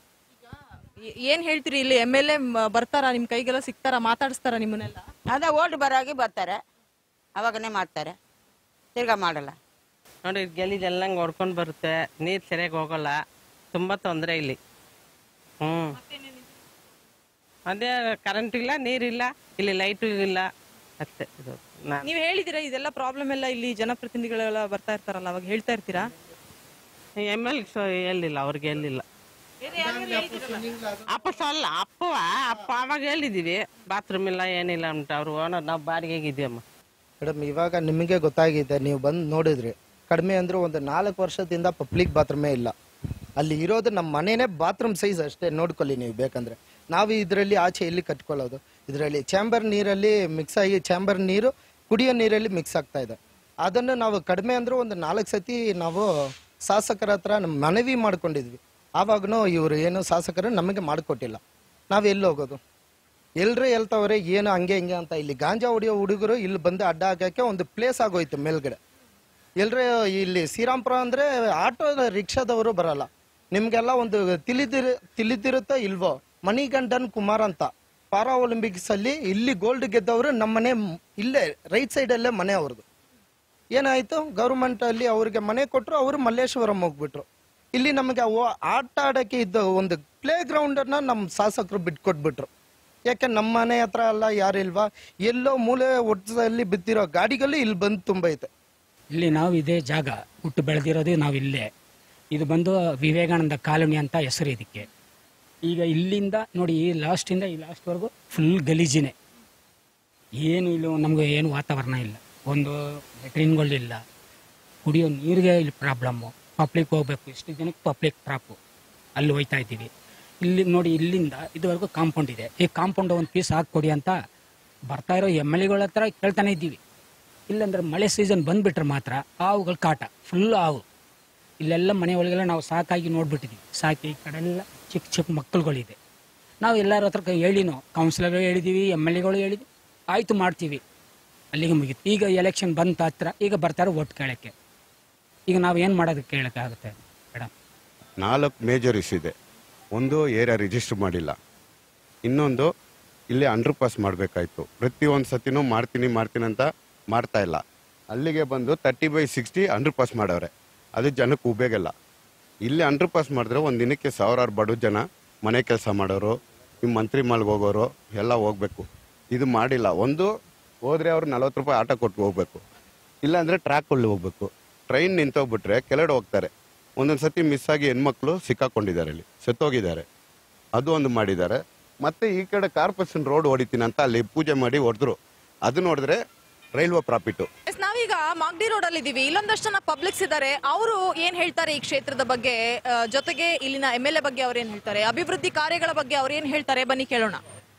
ಏ- ಏನ್ ಹೇಳ್ತೀರಿ ಇಲ್ಲಿ ಎಮ್ ಎಲ್ ಎ ಬರ್ತಾರಾ ನಿಮ್ ಕೈಗೆಲ್ಲ ಸಿಗ್ತಾರಾ ಮಾತಾಡಿಸ್ತಾರ ನಿಮ್ಮನ್ನೆಲ್ಲ ಅದೇ ಓಟ್ ಬರೋಗಿ ಬರ್ತಾರೆ ಅವಾಗನೇ ಮಾಡ್ತಾರೆ ತಿರ್ಗಾ ಮಾಡಲ್ಲ ನೋಡಿ ಗಲೀಜೆಲ್ಲ ಹೊಡ್ಕೊಂಡು ಬರುತ್ತೆ ನೀರು ಸರಿಯಾಗಿ ಹೋಗಲ್ಲ ತುಂಬ ತೊಂದರೆ ಇಲ್ಲಿ ಹ್ಞೂ ಅದೇ ಕರೆಂಟ್ ಇಲ್ಲ ನೀರಿಲ್ಲ ಇಲ್ಲಿ ಲೈಟು ಇಲ್ಲ ಅಷ್ಟೇ ಇದು ನಾ ನೀವ್ ಹೇಳಿದಿರಾ ಇದೆಲ್ಲ ಪ್ರಾಬ್ಲಮ್ ಎಲ್ಲ ಇಲ್ಲಿ ಜನಪ್ರತಿನಿಧಿಗಳೆಲ್ಲ ಬರ್ತಾ ಇರ್ತಾರಲ್ಲ ಅವಾಗ ಹೇಳ್ತಾ ಇರ್ತೀರಾ ಎಮ್ ಎಲ್ ಹೇಳಿಲ್ಲ ಅವ್ರಿಗೆ ಹೇಳಿಲ್ಲ ಅಪ್ಪ ಸಲ್ಲ ಅಪ್ಪ ಅಪ್ಪ ಅವಾಗ ಹೇಳಿದ್ದೀವಿ ಬಾತ್ರೂಮ್ ಇಲ್ಲ ಏನಿಲ್ಲ ಅಂತ ಅವ್ರು ಓನರ್ ನಾವು ಬಾಡಿಗೆಗೆ ಇದೀವಮ್ಮ ಮೇಡಮ್ ಇವಾಗ ನಿಮಗೆ ಗೊತ್ತಾಗಿದೆ ನೀವು ಬಂದು ನೋಡಿದ್ರಿ ಕಡಿಮೆ ಅಂದ್ರೆ ಒಂದು ನಾಲ್ಕು ವರ್ಷದಿಂದ ಪಬ್ಲಿಕ್ ಬಾತ್ರೂಮೇ ಇಲ್ಲ ಅಲ್ಲಿ ಇರೋದು ನಮ್ಮ ಮನೆನೇ ಬಾತ್ರೂಮ್ ಸೈಜ್ ಅಷ್ಟೇ ನೋಡ್ಕೊಳ್ಳಿ ನೀವು ಬೇಕಂದ್ರೆ ನಾವು ಇದರಲ್ಲಿ ಆಚೆ ಎಲ್ಲಿ ಕಟ್ಕೊಳ್ಳೋದು ಇದರಲ್ಲಿ ಚಾಂಬರ್ ನೀರಲ್ಲಿ ಮಿಕ್ಸ್ ಆಗಿ ಚಾಂಬರ್ ನೀರು ಕುಡಿಯೋ ನೀರಲ್ಲಿ ಮಿಕ್ಸ್ ಆಗ್ತಾ ಇದೆ ಅದನ್ನು ನಾವು ಕಡಿಮೆ ಅಂದ್ರೆ ಒಂದು ನಾಲ್ಕು ಸತಿ ನಾವು ಶಾಸಕರ ಹತ್ರ ನಮ್ಮ ಮನವಿ ಮಾಡ್ಕೊಂಡಿದ್ವಿ ಆವಾಗನೂ ಇವರು ಏನು ಶಾಸಕರು ನಮಗೆ ಮಾಡಿಕೊಟ್ಟಿಲ್ಲ ನಾವು ಎಲ್ಲಿ ಹೋಗೋದು ಎಲ್ರು ಹೇಳ್ತಾವ್ರೆ ಏನು ಹಂಗೆ ಹಿಂಗೆ ಅಂತ ಇಲ್ಲಿ ಗಾಂಜಾ ಹೊಡಿಯೋ ಹುಡುಗರು ಇಲ್ಲಿ ಬಂದು ಅಡ್ಡ ಹಾಕಕ್ಕೆ ಒಂದು ಪ್ಲೇಸ್ ಆಗೋಯ್ತು ಮೇಲ್ಗಡೆ ಎಲ್ರು ಇಲ್ಲಿ ಶ್ರೀರಾಮ್ಪುರ ಅಂದ್ರೆ ಆಟೋ ರಿಕ್ಷಾದವರು ಬರಲ್ಲ ನಿಮ್ಗೆಲ್ಲ ಒಂದು ತಿಳಿದಿರ ತಿಳಿದಿರುತ್ತೋ ಇಲ್ವೋ ಮಣಿಗಂಡನ್ ಕುಮಾರ್ ಅಂತ ಪಾರಾ ಒಲಿಂಪಿಕ್ಸ್ ಅಲ್ಲಿ ಇಲ್ಲಿ ಗೋಲ್ಡ್ ಗೆದ್ದವರು ನಮ್ಮನೆ ಮ್- ಇಲ್ಲೇ ರೈಟ್ ಸೈಡ್ ಅಲ್ಲೇ ಮನೆ ಅವ್ರದ್ದು ಏನಾಯ್ತು ಗೌರ್ಮೆಂಟ್ ಅಲ್ಲಿ ಅವ್ರಿಗೆ ಮನೆ ಕೊಟ್ಟರು ಅವರು ಮಲ್ಲೇಶ್ವರಂ ಹೋಗ್ಬಿಟ್ರು ಇಲ್ಲಿ ನಮಗೆ ಅವು ಆಟ ಆಡಕ್ಕೆ ಇದ್ದ ಒಂದು ಪ್ಲೇ ಗ್ರೌಂಡ್ ಅನ್ನ ನಮ್ಮ ಶಾಸಕರು ಬಿಟ್ಕೊಟ್ಬಿಟ್ರು ಯಾಕೆ ನಮ್ಮ ಮನೆ ಹತ್ರ ಅಲ್ಲ ಯಾರಿಲ್ವಾ ಎಲ್ಲೋ ಮೂಲೆ ಒಟ್ಟದಲ್ಲಿ ಬಿದ್ದಿರೋ ಗಾಡಿಗಳು ಇಲ್ಲಿ ಬಂದು ತುಂಬೈತೆ ಇಲ್ಲಿ ನಾವು ಇದೇ ಜಾಗ ಹುಟ್ಟು ಬೆಳೆದಿರೋದು ನಾವು ಇಲ್ಲೇ ಇದು ಬಂದು ವಿವೇಕಾನಂದ ಕಾಲೋನಿ ಅಂತ ಹೆಸರು ಇದಕ್ಕೆ ಈಗ ಇಲ್ಲಿಂದ ನೋಡಿ ಈ ಲಾಸ್ಟಿಂದ ಈ ಲಾಸ್ಟ್ವರೆಗೂ ಫುಲ್ ಗಲೀಜಿನೇ ಏನು ಇಲ್ಲ ನಮಗೆ ಏನು ವಾತಾವರಣ ಇಲ್ಲ ಒಂದು ಲೆಟ್ರಿನ್ಗಳಿಲ್ಲ ಕುಡಿಯೋ ನೀರಿಗೆ ಇಲ್ಲಿ ಪ್ರಾಬ್ಲಮ್ಮು ಪಬ್ಲಿಕ್ ಹೋಗ್ಬೇಕು ಇಷ್ಟು ಜನಕ್ಕೆ ಪಬ್ಲಿಕ್ ಟ್ರಾಪು ಅಲ್ಲಿ ಹೋಯ್ತಾ ಇದ್ದೀವಿ ಇಲ್ಲಿ ನೋಡಿ ಇಲ್ಲಿಂದ ಇದುವರೆಗೂ ಕಾಂಪೌಂಡ್ ಇದೆ ಈ ಕಾಂಪೌಂಡ್ ಒಂದು ಪೀಸ್ ಹಾಕ್ಕೊಡಿ ಅಂತ ಬರ್ತಾ ಇರೋ ಎಮ್ ಎಲ್ ಎಗಳ ಹತ್ರ ಕೇಳ್ತಾನೆ ಇದ್ದೀವಿ ಇಲ್ಲಾಂದ್ರೆ ಮಳೆ ಸೀಸನ್ ಬಂದ್ಬಿಟ್ರೆ ಮಾತ್ರ ಹಾವುಗಳ ಕಾಟ ಫುಲ್ ಹಾವು ಇಲ್ಲೆಲ್ಲ ಮನೆ ಒಳಗೆಲ್ಲ ನಾವು ಸಾಕಾಗಿ ನೋಡ್ಬಿಟ್ಟಿದ್ದೀವಿ ಸಾಕಿ ಈ ಕಡೆ ಎಲ್ಲ ಚಿಕ್ಕ ಚಿಕ್ಕ ಮಕ್ಕಳುಗಳಿದೆ ನಾವು ಎಲ್ಲರ ಹತ್ರ ಕೈ ಹೇಳಿನೋ ಕೌನ್ಸಿಲರ್ ಹೇಳಿದ್ದೀವಿ ಎಮ್ ಎಲ್ ಎಗಳು ಹೇಳಿದ್ವಿ ಆಯಿತು ಮಾಡ್ತೀವಿ ಅಲ್ಲಿಗೆ ಮುಗೀತು ಈಗ ಎಲೆಕ್ಷನ್ ಬಂತ ಹತ್ರ ಈಗ ಬರ್ತಾರೆ ಓಟ್ ಕೇಳೋಕ್ಕೆ ಈಗ ನಾವು ಏನು ಮಾಡೋದಕ್ಕೆ ಕೇಳೋಕ್ಕಾಗುತ್ತೆ ಮೇಡಮ್ ನಾಲ್ಕು ಮೇಜರ್ ಇಶ್ಯೂ ಇದೆ ಒಂದು ಏರಿಯಾ ರಿಜಿಸ್ಟರ್ ಮಾಡಿಲ್ಲ ಇನ್ನೊಂದು ಇಲ್ಲೇ ಅಂಡರ್ ಪಾಸ್ ಮಾಡಬೇಕಾಯ್ತು ಪ್ರತಿಯೊಂದು ಸತಿನೂ ಮಾಡ್ತೀನಿ ಮಾಡ್ತೀನಿ ಅಂತ ಮಾಡ್ತಾ ಇಲ್ಲ ಅಲ್ಲಿಗೆ ಬಂದು thirty by sixty underpass ಮಾಡವ್ರೆ ಅದು ಜನಕ್ಕೆ ಉಬೇಗಲ್ಲ ಇಲ್ಲಿ ಅಂಡರ್ ಪಾಸ್ ಮಾಡಿದ್ರೆ ಒಂದು ದಿನಕ್ಕೆ ಸಾವಿರಾರು ಬಡ ಜನ ಮನೆ ಕೆಲಸ ಮಾಡೋರು ನಿಮ್ಮ ಮಂತ್ರಿ ಮಾಲ್ಗೆ ಹೋಗೋರು ಎಲ್ಲ ಹೋಗ್ಬೇಕು ಇದು ಮಾಡಿಲ್ಲ ಒಂದು ಹೋದ್ರೆ ಅವ್ರು ನಲ್ವತ್ತು ರೂಪಾಯಿ ಆಟೋ ಕೊಟ್ಟು ಹೋಗ್ಬೇಕು ಇಲ್ಲಾಂದ್ರೆ ಟ್ರ್ಯಾಕ್ ಕೊಳ್ಳಿ ಹೋಗ್ಬೇಕು ಟ್ರೈನ್ ನಿಂತೋಗ್ಬಿಟ್ರೆ ಕೆಳಗಡೆ ಹೋಗ್ತಾರೆ ಒಂದೊಂದು ಸತಿ ಮಿಸ್ ಆಗಿ ಹೆಣ್ಮಕ್ಳು ಸಿಕ್ಕಾಕೊಂಡಿದ್ದಾರೆ ಇಲ್ಲಿ ಸತ್ತೋಗಿದ್ದಾರೆ ಅದು ಒಂದು ಮಾಡಿದ್ದಾರೆ ಮತ್ತೆ ಈ ಕಡೆ ಕಾರ್ಪೊರೇಷನ್ ರೋಡ್ ಹೊಡಿತೀನಿ ಅಂತ ಅಲ್ಲಿ ಪೂಜೆ ಮಾಡಿ ಹೊಡೆದ್ರು ಅದು ನೋಡಿದ್ರೆ ರೈಲ್ವೆ ಪ್ರಾಫಿಟ್ಟು ಎಸ್, ನಾವೀಗ ಮಾಗಡಿ ರೋಡ್ ಅಲ್ಲಿ ಇದೀವಿ ಇಲ್ಲೊಂದಷ್ಟು ಜನ ಪಬ್ಲಿಕ್ಸ್ ಇದ್ದಾರೆ ಅವರು ಏನ್ ಹೇಳ್ತಾರೆ ಈ ಕ್ಷೇತ್ರದ ಬಗ್ಗೆ ಆ, ಜೊತೆಗೆ ಇಲ್ಲಿನ ಎಂ ಎಲ್ ಎ ಬಗ್ಗೆ ಅವ್ರು ಏನ್ ಹೇಳ್ತಾರೆ ಅಭಿವೃದ್ಧಿ ಕಾರ್ಯಗಳ ಬಗ್ಗೆ ಅವ್ರು ಏನ್ ಹೇಳ್ತಾರೆ ಬನ್ನಿ ಕೇಳೋಣ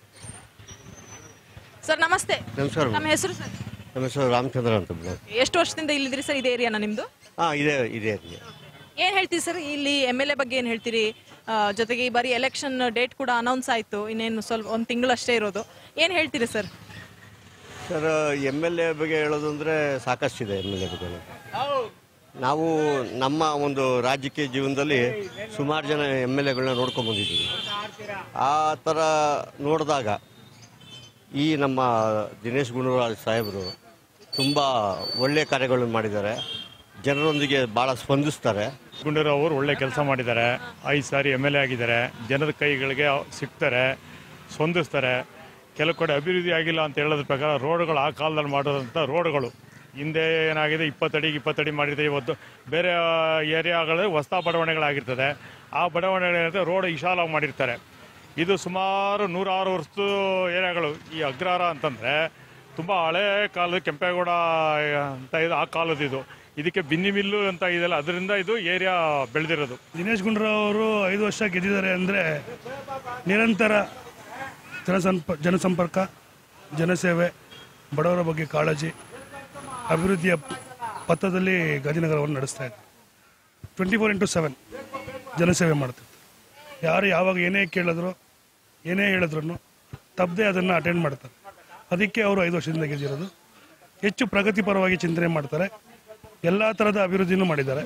ಸರ್ ನಮಸ್ತೆ ನಮಸ್ಕಾರ ನಮ್ಮ ಹೆಸರು ಸರ್ ನಮ್ಮ ಹೆಸರು ರಾಮಚಂದ್ರ ಅಂತ ಮೇಡಮ್ ಎಷ್ಟು ವರ್ಷದಿಂದ ಇಲ್ಲಿದ್ರಿ ಸರ್ ಇದೇ ಏರಿಯಾನ ನಿಮ್ದು ಹಾಂ ಇದೆ ಇದೆ ಇದೆ ಏನ್ ಹೇಳ್ತೀರಿ ಸರ್ ಇಲ್ಲಿ ಎಂ ಎಲ್ ಎ ಬಗ್ಗೆ ಏನ್ ಹೇಳ್ತೀರಿ ಆ, ಜೊತೆಗೆ ಈ ಬಾರಿ ಎಲೆಕ್ಷನ್ ಡೇಟ್ ಕೂಡ ಅನೌನ್ಸ್ ಆಯ್ತು ಇನ್ನೇನು ಸ್ವಲ್ಪ ಒಂದು ತಿಂಗಳಷ್ಟೇ ಇರೋದು ಏನ್ ಹೇಳ್ತೀರಿ sir sir M L A ಬಗ್ಗೆ ಹೇಳೋದು ಅಂದರೆ ಸಾಕಷ್ಟಿದೆ ಎಮ್ ಎಲ್ ಎ ಬಗ್ಗೆ ನಾವು ನಮ್ಮ ಒಂದು ರಾಜಕೀಯ ಜೀವನದಲ್ಲಿ ಸುಮಾರು ಜನ ಎಮ್ ಎಲ್ ಎಗಳನ್ನ ನೋಡ್ಕೊಂಡು ಬಂದಿದ್ದೀವಿ ಆ ಥರ ನೋಡಿದಾಗ ಈ ನಮ್ಮ ದಿನೇಶ್ ಗುಂಡೂರಾವ್ ಸಾಹೇಬರು ತುಂಬ ಒಳ್ಳೆಯ ಕಾರ್ಯಗಳನ್ನು ಮಾಡಿದ್ದಾರೆ ಜನರೊಂದಿಗೆ ಭಾಳ ಸ್ಪಂದಿಸ್ತಾರೆ ಗುಂಡೂರಾವ್ ಅವರು ಒಳ್ಳೆ ಕೆಲಸ ಮಾಡಿದ್ದಾರೆ ಐದು ಸಾರಿ ಎಮ್ ಎಲ್ ಎ ಆಗಿದ್ದಾರೆ ಜನರ ಕೈಗಳಿಗೆ ಸಿಗ್ತಾರೆ ಸ್ಪಂದಿಸ್ತಾರೆ ಕೆಲವು ಕಡೆ ಅಭಿವೃದ್ಧಿ ಆಗಿಲ್ಲ ಅಂತ ಹೇಳೋದ್ರ ಪ್ರಕಾರ ರೋಡ್ಗಳು ಆ ಕಾಲದಲ್ಲಿ ಮಾಡೋದಂಥ ರೋಡ್ಗಳು ಹಿಂದೆ ಏನಾಗಿದೆ ಇಪ್ಪತ್ತಡಿಗೆ ಇಪ್ಪತ್ತಡಿ ಮಾಡಿದೆ ಇವತ್ತು ಬೇರೆ ಏರಿಯಾಗಳು ಹೊಸ ಬಡಾವಣೆಗಳಾಗಿರ್ತದೆ ಆ ಬಡಾವಣೆಗಳಿರುತ್ತೆ ರೋಡ್ ವಿಶಾಲವಾಗಿ ಮಾಡಿರ್ತಾರೆ ಇದು ಸುಮಾರು ನೂರಾರು ವರ್ಷದ ಏರಿಯಾಗಳು ಈ ಅಗ್ರಹಾರ ಅಂತಂದರೆ ತುಂಬ ಹಳೆ ಕಾಲದ ಕೆಂಪೇಗೌಡ ಅಂತ ಇದು ಆ ಕಾಲದ ಇದು ಇದಕ್ಕೆ ಬಿನ್ನಿ ಮಿಲ್ಲು ಅಂತ ಇದೆಯಲ್ಲ ಅದರಿಂದ ಇದು ಏರಿಯಾ ಬೆಳೆದಿರೋದು ದಿನೇಶ್ ಗುಂಡೂರಾವ್ ಅವರು ಐದು ವರ್ಷ ಗೆದ್ದಿದ್ದಾರೆ ಅಂದರೆ ನಿರಂತರ ಜನಸಂಪ ಜನಸಂಪರ್ಕ ಜನಸೇವೆ ಬಡವರ ಬಗ್ಗೆ ಕಾಳಜಿ ಅಭಿವೃದ್ಧಿಯ ಪಥದಲ್ಲಿ ಗಾಂಧಿನಗರವನ್ನು ನಡೆಸ್ತಾ ಇದ್ದಾರೆ ಟ್ವೆಂಟಿ ಫೋರ್ ಇಂಟು ಸೆವೆನ್ ಜನಸೇವೆ ಮಾಡ್ತಿರ್ತಾರೆ ಯಾರು ಯಾವಾಗ ಏನೇ ಕೇಳಿದ್ರು ಏನೇ ಹೇಳಿದ್ರು ತಪ್ಪದೆ ಅದನ್ನು ಅಟೆಂಡ್ ಮಾಡ್ತಾರೆ ಅದಕ್ಕೆ ಅವರು ಐದು ವರ್ಷದಿಂದ ಗೆದ್ದಿರೋದು ಹೆಚ್ಚು ಪ್ರಗತಿಪರವಾಗಿ ಚಿಂತನೆ ಮಾಡ್ತಾರೆ ಎಲ್ಲ ಥರದ ಅಭಿವೃದ್ಧಿನೂ ಮಾಡಿದ್ದಾರೆ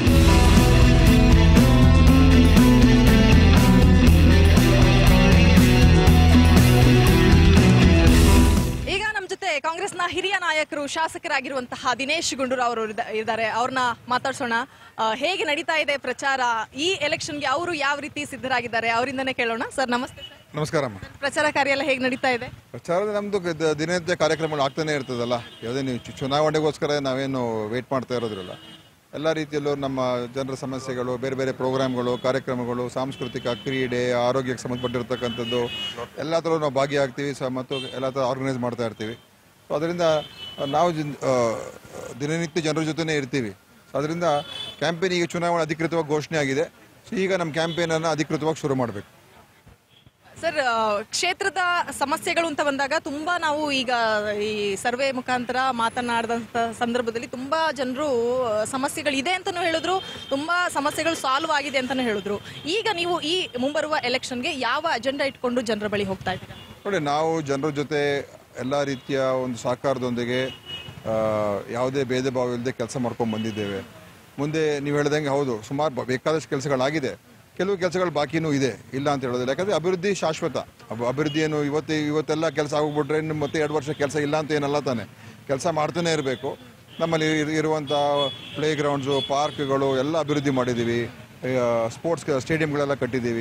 ಈಗ ನಮ್ಮ ಜೊತೆ ಕಾಂಗ್ರೆಸ್ನ ಹಿರಿಯ ನಾಯಕರು ಶಾಸಕರಾಗಿರುವಂತಹ ದಿನೇಶ್ ಗುಂಡೂರಾವ್ ಅವರು ಇದ್ದ- ಇದ್ದಾರೆ ಅವ್ರನ್ನ ಮಾತಾಡ್ಸೋಣ ಆ, ಹೇಗೆ ನಡೀತಾ ಇದೆ ಪ್ರಚಾರ ಈ ಎಲೆಕ್ಷನ್ಗೆ ಅವರು ಯಾವ ರೀತಿ ಸಿದ್ಧರಾಗಿದ್ದಾರೆ ಅವರಿಂದನೇ ಕೇಳೋಣ ಸರ್ ನಮಸ್ತೆ ಸರ್ ನಮಸ್ಕಾರ ಅಮ್ಮ ಪ್ರಚಾರ ಕಾರ್ಯ ಎಲ್ಲ ಹೇಗೆ ನಡೀತಾ ಇದೆ ಪ್ರಚಾರದ ನಮ್ಮದು ದಿನನಿತ್ಯ ಕಾರ್ಯಕ್ರಮಗಳು ಆಗ್ತಾನೆ ಇರ್ತದಲ್ಲ ಯಾವುದೇ ನೀವು ಚು- ಚುನಾವಣೆಗೋಸ್ಕರ ನಾವೇನು ವೇಟ್ ಮಾಡ್ತಾ ಇರೋದ್ರಲ್ಲ ಎಲ್ಲ ರೀತಿಯಲ್ಲೂ ನಮ್ಮ ಜನರ ಸಮಸ್ಯೆಗಳು ಬೇರೆ ಬೇರೆ ಪ್ರೋಗ್ರಾಮ್ಗಳು ಕಾರ್ಯಕ್ರಮಗಳು ಸಾಂಸ್ಕೃತಿಕ ಕ್ರೀಡೆ ಆರೋಗ್ಯಕ್ಕೆ ಸಂಬಂಧಪಟ್ಟಿರ್ತಕ್ಕಂಥದ್ದು ಎಲ್ಲ ಥರ ನಾವು ಭಾಗಿಯಾಗ್ತೀವಿ ಸ ಮತ್ತು ಎಲ್ಲ ಥರ ಆರ್ಗನೈಸ್ ಮಾಡ್ತಾ ಇರ್ತೀವಿ ಸೊ ಅದರಿಂದ ನಾವು ಜನ್- ಆ, ದಿನನಿತ್ಯ ಜನರ ಜೊತೆನೇ ಇರ್ತೀವಿ ಸೊ ಅದರಿಂದ ಕ್ಯಾಂಪೇನ್ ಈಗ ಚುನಾವಣೆ ಅಧಿಕೃತವಾಗಿ ಘೋಷಣೆ ಆಗಿದೆ ಸೊ ಈಗ ನಮ್ಮ ಕ್ಯಾಂಪೇನನ್ನು ಅಧಿಕೃತವಾಗಿ ಶುರು ಮಾಡಬೇಕು ಸರ್ ಆ, ಕ್ಷೇತ್ರದ ಸಮಸ್ಯೆಗಳು ಅಂತ ಬಂದಾಗ ತುಂಬಾ ನಾವು ಈಗ ಈ ಸರ್ವೆ ಮುಖಾಂತರ ಮಾತನಾಡಿದಂತ ಸಂದರ್ಭದಲ್ಲಿ ತುಂಬಾ ಜನರು ಸಮಸ್ಯೆಗಳಿದೆ ಅಂತಾನೂ ಹೇಳಿದ್ರು ತುಂಬಾ ಸಮಸ್ಯೆಗಳು ಸಾಲ್ವ್ ಆಗಿದೆ ಅಂತಾನೂ ಹೇಳಿದ್ರು ಈಗ ನೀವು ಈ ಮುಂಬರುವ ಎಲೆಕ್ಷನ್ಗೆ ಯಾವ ಅಜೆಂಡಾ ಇಟ್ಕೊಂಡು ಜನರ ಬಳಿ ಹೋಗ್ತಾ ಇದ್ದೀರಾ ನೋಡಿ ನಾವು ಜನರ ಜೊತೆ ಎಲ್ಲ ರೀತಿಯ ಒಂದು ಸಹಕಾರದೊಂದಿಗೆ ಆ, ಯಾವುದೇ ಭೇದ ಭಾವ ಇಲ್ಲದೆ ಕೆಲಸ ಮಾಡ್ಕೊಂಡು ಬಂದಿದ್ದೇವೆ ಮುಂದೆ ನೀವು ಹೇಳ್ದಂಗೆ ಹೌದು ಸುಮಾರು ಬ- ಬೇಕಾದಷ್ಟು ಕೆಲಸಗಳಾಗಿದೆ ಕೆಲವು ಕೆಲಸಗಳು ಬಾಕಿನೂ ಇದೆ ಇಲ್ಲ ಅಂತ ಹೇಳೋದಿಲ್ಲ ಯಾಕಂದರೆ ಅಭಿವೃದ್ಧಿ ಶಾಶ್ವತ ಅಬ್- ಅಭಿವೃದ್ಧಿ ಏನು ಇವತ್ತು ಇವತ್ತೆಲ್ಲ ಕೆಲಸ ಆಗೋಗ್ಬಿಟ್ರೆ ಇನ್ನು ಮತ್ತೆ ಎರಡು ವರ್ಷ ಕೆಲಸ ಇಲ್ಲ ಅಂತ ಏನಲ್ಲ ತಾನೆ ಕೆಲಸ ಮಾಡ್ತಾನೆ ಇರಬೇಕು ನಮ್ಮಲ್ಲಿ ಇರ್- ಇರುವಂಥ ಪ್ಲೇ ಗ್ರೌಂಡ್ಸು ಪಾರ್ಕ್ಗಳು ಎಲ್ಲ ಅಭಿವೃದ್ಧಿ ಮಾಡಿದ್ದೀವಿ ಸ್ಪೋರ್ಟ್ಸ್ ಸ್ಟೇಡಿಯಂಗಳೆಲ್ಲ ಕಟ್ಟಿದ್ದೀವಿ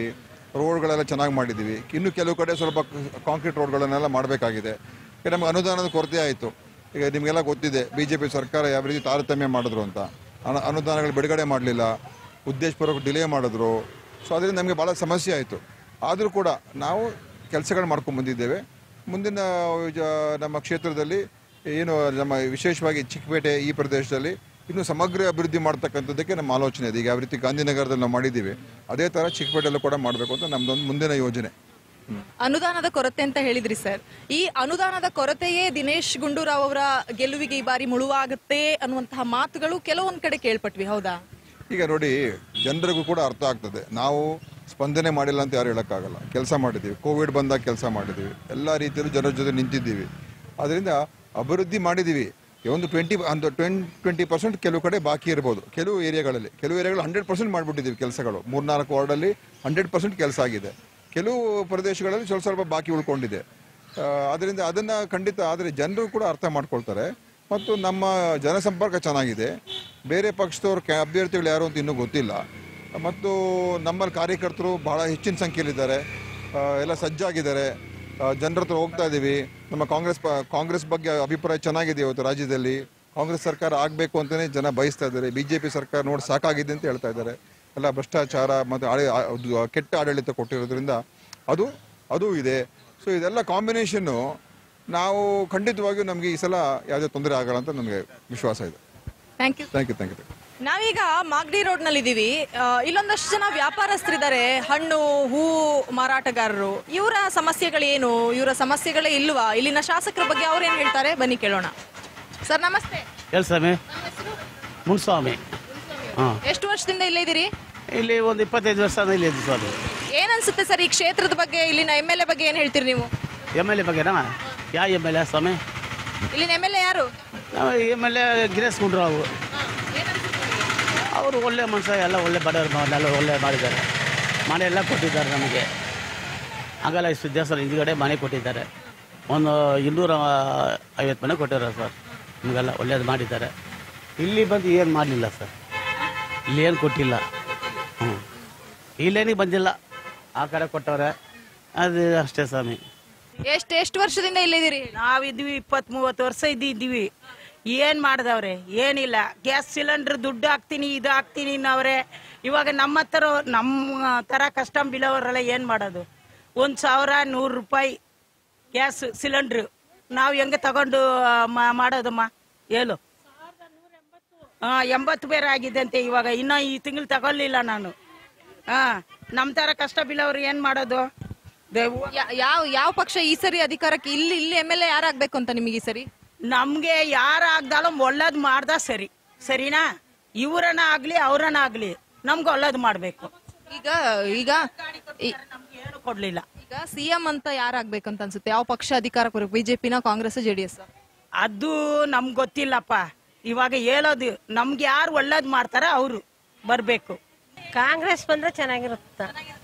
ರೋಡ್ಗಳೆಲ್ಲ ಚೆನ್ನಾಗಿ ಮಾಡಿದ್ದೀವಿ ಇನ್ನು ಕೆಲವು ಕಡೆ ಸ್ವಲ್ಪ ಕಾಂಕ್ರೀಟ್ ರೋಡ್ಗಳನ್ನೆಲ್ಲ ಮಾಡಬೇಕಾಗಿದೆ ಈಗ ನಮಗೆ ಅನುದಾನದ ಕೊರತೆ ಆಯಿತು ಈಗ ನಿಮಗೆಲ್ಲ ಗೊತ್ತಿದೆ ಬಿ ಜೆ ಪಿ ಸರ್ಕಾರ ಯಾವ ರೀತಿ ತಾರತಮ್ಯ ಮಾಡಿದ್ರು ಅಂತ ಅನು- ಅನುದಾನಗಳು ಬಿಡುಗಡೆ ಮಾಡಲಿಲ್ಲ ಉದ್ದೇಶಪೂರ್ವಕ ಡಿಲೇ ಮಾಡಿದ್ರು ಸೊ ಅದರಿಂದ ನಮಗೆ ಭಾಳ ಸಮಸ್ಯೆ ಆಯಿತು ಆದರೂ ಕೂಡ ನಾವು ಕೆಲಸಗಳು ಮಾಡ್ಕೊಂಡು ಬಂದಿದ್ದೇವೆ ಮುಂದಿನ ಜ- ನಮ್ಮ ಕ್ಷೇತ್ರದಲ್ಲಿ ಏನು ನಮ್ಮ ವಿಶೇಷವಾಗಿ ಚಿಕ್ಕಪೇಟೆ ಈ ಪ್ರದೇಶದಲ್ಲಿ ಇನ್ನು ಸಮಗ್ರ ಅಭಿವೃದ್ಧಿ ಮಾಡ್ತಕ್ಕಂಥದ್ದಕ್ಕೆ ನಮ್ಮ ಆಲೋಚನೆ ಇದೆ ಈಗ ಯಾವ ರೀತಿ ಗಾಂಧಿನಗರದಲ್ಲಿ ನಾವು ಮಾಡಿದ್ದೀವಿ ಅದೇ ಥರ ಚಿಕ್ಕಪೇಟೆಯಲ್ಲೂ ಕೂಡ ಮಾಡಬೇಕು ಅಂತ ನಮ್ಮದೊಂದು ಮುಂದಿನ ಯೋಜನೆ ಅನುದಾನದ ಕೊರತೆ ಅಂತ ಹೇಳಿದ್ರಿ ಸರ್ ಈ ಅನುದಾನದ ಕೊರತೆಯೇ ದಿನೇಶ್ ಗುಂಡೂರಾವ್ ಅವರ ಗೆಲುವಿಗೆ ಈ ಬಾರಿ ಮುಳುವಾಗುತ್ತೆ ಅನ್ನುವಂತಹ ಮಾತುಗಳು ಕೆಲವೊಂದ್ ಕಡೆ ಕೇಳ್ಪಟ್ವಿ ಹೌದಾ ಈಗ ನೋಡಿ ಜನರಿಗೂ ಕೂಡ ಅರ್ಥ ಆಗ್ತದೆ ನಾವು ಸ್ಪಂದನೆ ಮಾಡಿಲ್ಲ ಅಂತ ಯಾರು ಹೇಳೋಕ್ಕಾಗಲ್ಲ ಕೆಲಸ ಮಾಡಿದ್ದೀವಿ ಕೋವಿಡ್ ಬಂದಾಗ ಕೆಲಸ ಮಾಡಿದ್ದೀವಿ ಎಲ್ಲ ರೀತಿಯಲ್ಲೂ ಜನರ ಜೊತೆ ನಿಂತಿದ್ದೀವಿ ಅದರಿಂದ ಅಭಿವೃದ್ಧಿ ಮಾಡಿದ್ದೀವಿ ಒಂದು ಟ್ವೆಂಟಿ ಒಂದು ಟ್ವೆನ್ ಟ್ವೆಂಟಿ ಪರ್ಸೆಂಟ್ ಕೆಲವು ಕಡೆ ಬಾಕಿ ಇರ್ಬೋದು ಕೆಲವು ಏರಿಯಾಗಳಲ್ಲಿ ಕೆಲವು ಏರಿಯಾಗಳು ಹಂಡ್ರೆಡ್ ಪರ್ಸೆಂಟ್ ಮಾಡಿಬಿಟ್ಟಿದ್ದೀವಿ ಕೆಲಸಗಳು ಮೂರ್ನಾಲ್ಕು ವಾರ್ಡಲ್ಲಿ ಹಂಡ್ರೆಡ್ ಪರ್ಸೆಂಟ್ ಕೆಲಸ ಆಗಿದೆ ಕೆಲವು ಪ್ರದೇಶಗಳಲ್ಲಿ ಸ್ವಲ್ಪ ಸ್ವಲ್ಪ ಬಾಕಿ ಉಳ್ಕೊಂಡಿದೆ ಆ, ಅದರಿಂದ ಅದನ್ನು ಖಂಡಿತ ಆದರೆ ಜನರು ಕೂಡ ಅರ್ಥ ಮಾಡ್ಕೊಳ್ತಾರೆ ಮತ್ತು ನಮ್ಮ ಜನಸಂಪರ್ಕ ಚೆನ್ನಾಗಿದೆ ಬೇರೆ ಪಕ್ಷದವ್ರ ಕ್ಯಾ ಅಭ್ಯರ್ಥಿಗಳು ಯಾರು ಅಂತ ಇನ್ನೂ ಗೊತ್ತಿಲ್ಲ ಮತ್ತು ನಮ್ಮಲ್ಲಿ ಕಾರ್ಯಕರ್ತರು ಬಹಳ ಹೆಚ್ಚಿನ ಸಂಖ್ಯೆಯಲ್ಲಿದ್ದಾರೆ ಆ, ಎಲ್ಲ ಸಜ್ಜಾಗಿದ್ದಾರೆ ಜನರ ಹತ್ರ ಹೋಗ್ತಾ ಇದ್ದೀವಿ ನಮ್ಮ ಕಾಂಗ್ರೆಸ್ ಪ- ಕಾಂಗ್ರೆಸ್ ಬಗ್ಗೆ ಅಭಿಪ್ರಾಯ ಚೆನ್ನಾಗಿದೆ ಇವತ್ತು ರಾಜ್ಯದಲ್ಲಿ ಕಾಂಗ್ರೆಸ್ ಸರ್ಕಾರ ಆಗಬೇಕು ಅಂತಲೇ ಜನ ಬಯಸ್ತಾ ಇದ್ದಾರೆ ಬಿ ಜೆ ಪಿ ಸರ್ಕಾರ ನೋಡಿ ಸಾಕಾಗಿದೆ ಅಂತ ಹೇಳ್ತಾ ಇದ್ದಾರೆ ಎಲ್ಲ ಭ್ರಷ್ಟಾಚಾರ ಮತ್ತು ಆಳಿ ಆ- ಅದು ಕೆಟ್ಟ ಆಡಳಿತ ಕೊಟ್ಟಿರೋದ್ರಿಂದ ಅದು ಅದು ಇದೆ ಸೊ ಇದೆಲ್ಲ ಕಾಂಬಿನೇಷನ್ನು ನಾವು ಖಂಡಿತವಾಗಿಯೂ ನಮಗೆ ಈ ಸಲ ಯಾವುದೇ ತೊಂದರೆ ಆಗಲ್ಲ ಅಂತ ನನಗೆ ವಿಶ್ವಾಸ ಇದೆ thank you thank you thank you ನಾವೀಗ ಮಾಗಡಿ ರೋಡ್ ನಲ್ಲಿ ಇದೀವಿ ಆ, ಇಲ್ಲೊಂದಷ್ಟು ಜನ ವ್ಯಾಪಾರಸ್ಥರಿದ್ದಾರೆ ಹಣ್ಣು ಹೂ ಮಾರಾಟಗಾರರು ಇವರ ಸಮಸ್ಯೆಗಳೇನು ಇವರ ಸಮಸ್ಯೆಗಳೇ ಇಲ್ವಾ ಇಲ್ಲಿನ ಶಾಸಕರ ಬಗ್ಗೆ ಅವ್ರು ಏನ್ ಹೇಳ್ತಾರೆ ಬನ್ನಿ ಕೇಳೋಣ ಸರ್ ನಮಸ್ತೆ ಎಲ್ಲಿ ಸ್ವಾಮಿ ಮುನ್ಸ್ವಾಮಿ ಹಾಂ ಎಷ್ಟು ವರ್ಷದಿಂದ ಇಲ್ಲೇ ಇದ್ದೀರಿ ಇಲ್ಲಿ ಒಂದು ಇಪ್ಪತ್ತೈದು ವರ್ಷ ಇಲ್ಲಿ ಇದ್ದು ಸ್ವಾಮಿ ಏನ್ ಅನ್ಸುತ್ತೆ ಸರ್ ಈ ಕ್ಷೇತ್ರದ ಬಗ್ಗೆ ಇಲ್ಲಿನ ಎಮ್ ಎಲ್ ಎ ಬಗ್ಗೆ ಏನ್ ಹೇಳ್ತೀರಿ ನೀವು ಎಮ್ ಎಲ್ ಎ ಬಗ್ಗೆನಾ ಯಾವ ಎಮ್ ಎಲ್ ಎ ಸ್ವಾಮಿ ಇಲ್ಲಿನ ಎಮ್ ಎಲ್ ಎ ಯಾರು ನಾವು M L A Girish Gundurao ಅವರು ಒಳ್ಳೆ ಮನುಷ್ಯ ಎಲ್ಲ ಒಳ್ಳೆ ಬಡವರು ಎಲ್ಲ ಒಳ್ಳೆ ಮಾಡಿದ್ದಾರೆ ಮನೆ ಎಲ್ಲ ಕೊಟ್ಟಿದ್ದಾರೆ ನಮಗೆ ಆಗಲ್ಲ ಇಷ್ಟು ದೇವಸ್ಥಾನ ಹಿಂದ್ಗಡೆ ಮನೆ ಕೊಟ್ಟಿದ್ದಾರೆ ಒಂದು ಇನ್ನೂರ ಐವತ್ತು ಮನೆ ಕೊಟ್ಟಿದ್ದಾರೆ ಸರ್ ನಮಗೆಲ್ಲ ಒಳ್ಳೇದು ಮಾಡಿದ್ದಾರೆ ಇಲ್ಲಿ ಬಂದು ಏನು ಮಾಡಲಿಲ್ಲ ಸರ್ ಇಲ್ಲಿ ಏನು ಕೊಟ್ಟಿಲ್ಲ ಹ್ಞೂ ಇಲ್ಲೇನಿಗೆ ಬಂದಿಲ್ಲ ಆ ಕಡೆ ಕೊಟ್ಟವ್ರೆ ಅದು ಅಷ್ಟೇ ಸ್ವಾಮಿ ಎಷ್ಟು ಎಷ್ಟು ವರ್ಷದಿಂದ ಇಲ್ಲಿದ್ದೀರಿ ನಾವಿದ್ವಿ ಇಪ್ಪತ್ತ್ ಮೂವತ್ತು ವರ್ಷ ಇದ್ದಿದ್ದೀವಿ ಏನ್ ಮಾಡ್ದವ್ರೆ ಏನಿಲ್ಲ ಗ್ಯಾಸ್ ಸಿಲಿಂಡರ್ ದುಡ್ಡು ಹಾಕ್ತೀನಿ ಇದು ಹಾಕ್ತೀನಿ ಅನ್ನವ್ರೆ ಇವಾಗ ನಮ್ಮ ಹತ್ರ ನಮ್ಮ ತರ ಕಷ್ಟ ಬಿಳೋರೆಲ್ಲ ಏನ್ ಮಾಡೋದು ಒಂದ್ ಸಾವಿರ ನೂರು ರೂಪಾಯಿ ಗ್ಯಾಸ್ ಸಿಲಿಂಡ್ರ್ ನಾವು ಹೆಂಗೆ ತಗೊಂಡು ಆ, ಮಾ- ಮಾಡೋದಮ್ಮ ಹೇಳು ಹಾ ಎಂಬತ್ತು ಬೇರೆ ಆಗಿದೆ ಅಂತೆ ಇವಾಗ ಇನ್ನ ಈ ತಿಂಗಳು ತಗೊಳ್ಳಿಲ್ಲ ನಾನು ಹಾ ನಮ್ಮ ತರ ಕಷ್ಟ ಬೀಳೋರು ಏನ್ ಮಾಡೋದು ದೇವ್ ಯಾ- ಯಾವ ಯಾವ ಪಕ್ಷ ಈ ಸರಿ ಅಧಿಕಾರಕ್ಕೆ ಇಲ್ಲಿ ಇಲ್ಲಿ ಎಮ್ ಎಲ್ ಎ ಯಾರಾಗ್ಬೇಕು ಅಂತ ನಿಮಗೆ ಈ ಸರಿ ನಮ್ಗೆ ಯಾರ ಆಗ್ದಾலும் ಒಳ್ಳೇದ್ ಮಾಡ್ದ ಸರಿ ಸರಿನಾ ಇವ್ರನ್ನ ಆಗ್ಲಿ ಅವ್ರನ್ನ ಆಗ್ಲಿ ನಮ್ಗೆ ಒಳ್ಳೇದ್ ಮಾಡ್ಬೇಕು ಈಗ ಈಗ ಈ- ಏನು ಕೊಡ್ಲಿಲ್ಲ ಈಗ ಸಿಎಂ ಅಂತ ಯಾರಾಗ್ಬೇಕಂತ ಅನ್ಸುತ್ತೆ ಯಾವ ಪಕ್ಷ ಅಧಿಕಾರಕ್ಕೆ ಬರ್ಬೇಕು ಬಿಜೆಪಿನ ಕಾಂಗ್ರೆಸ್ ಜೆಡಿಎಸ್ ಅದು ನಮ್ಗೆ ಗೊತ್ತಿಲ್ಲಪ್ಪ ಇವಾಗ ಹೇಳೋದು ನಮ್ಗೆ ಯಾರು ಒಳ್ಳೇದ್ ಮಾಡ್ತಾರ ಅವರು ಬರ್ಬೇಕು ಕಾಂಗ್ರೆಸ್ ಬಂದ್ರೆ ಚೆನ್ನಾಗಿರುತ್ತ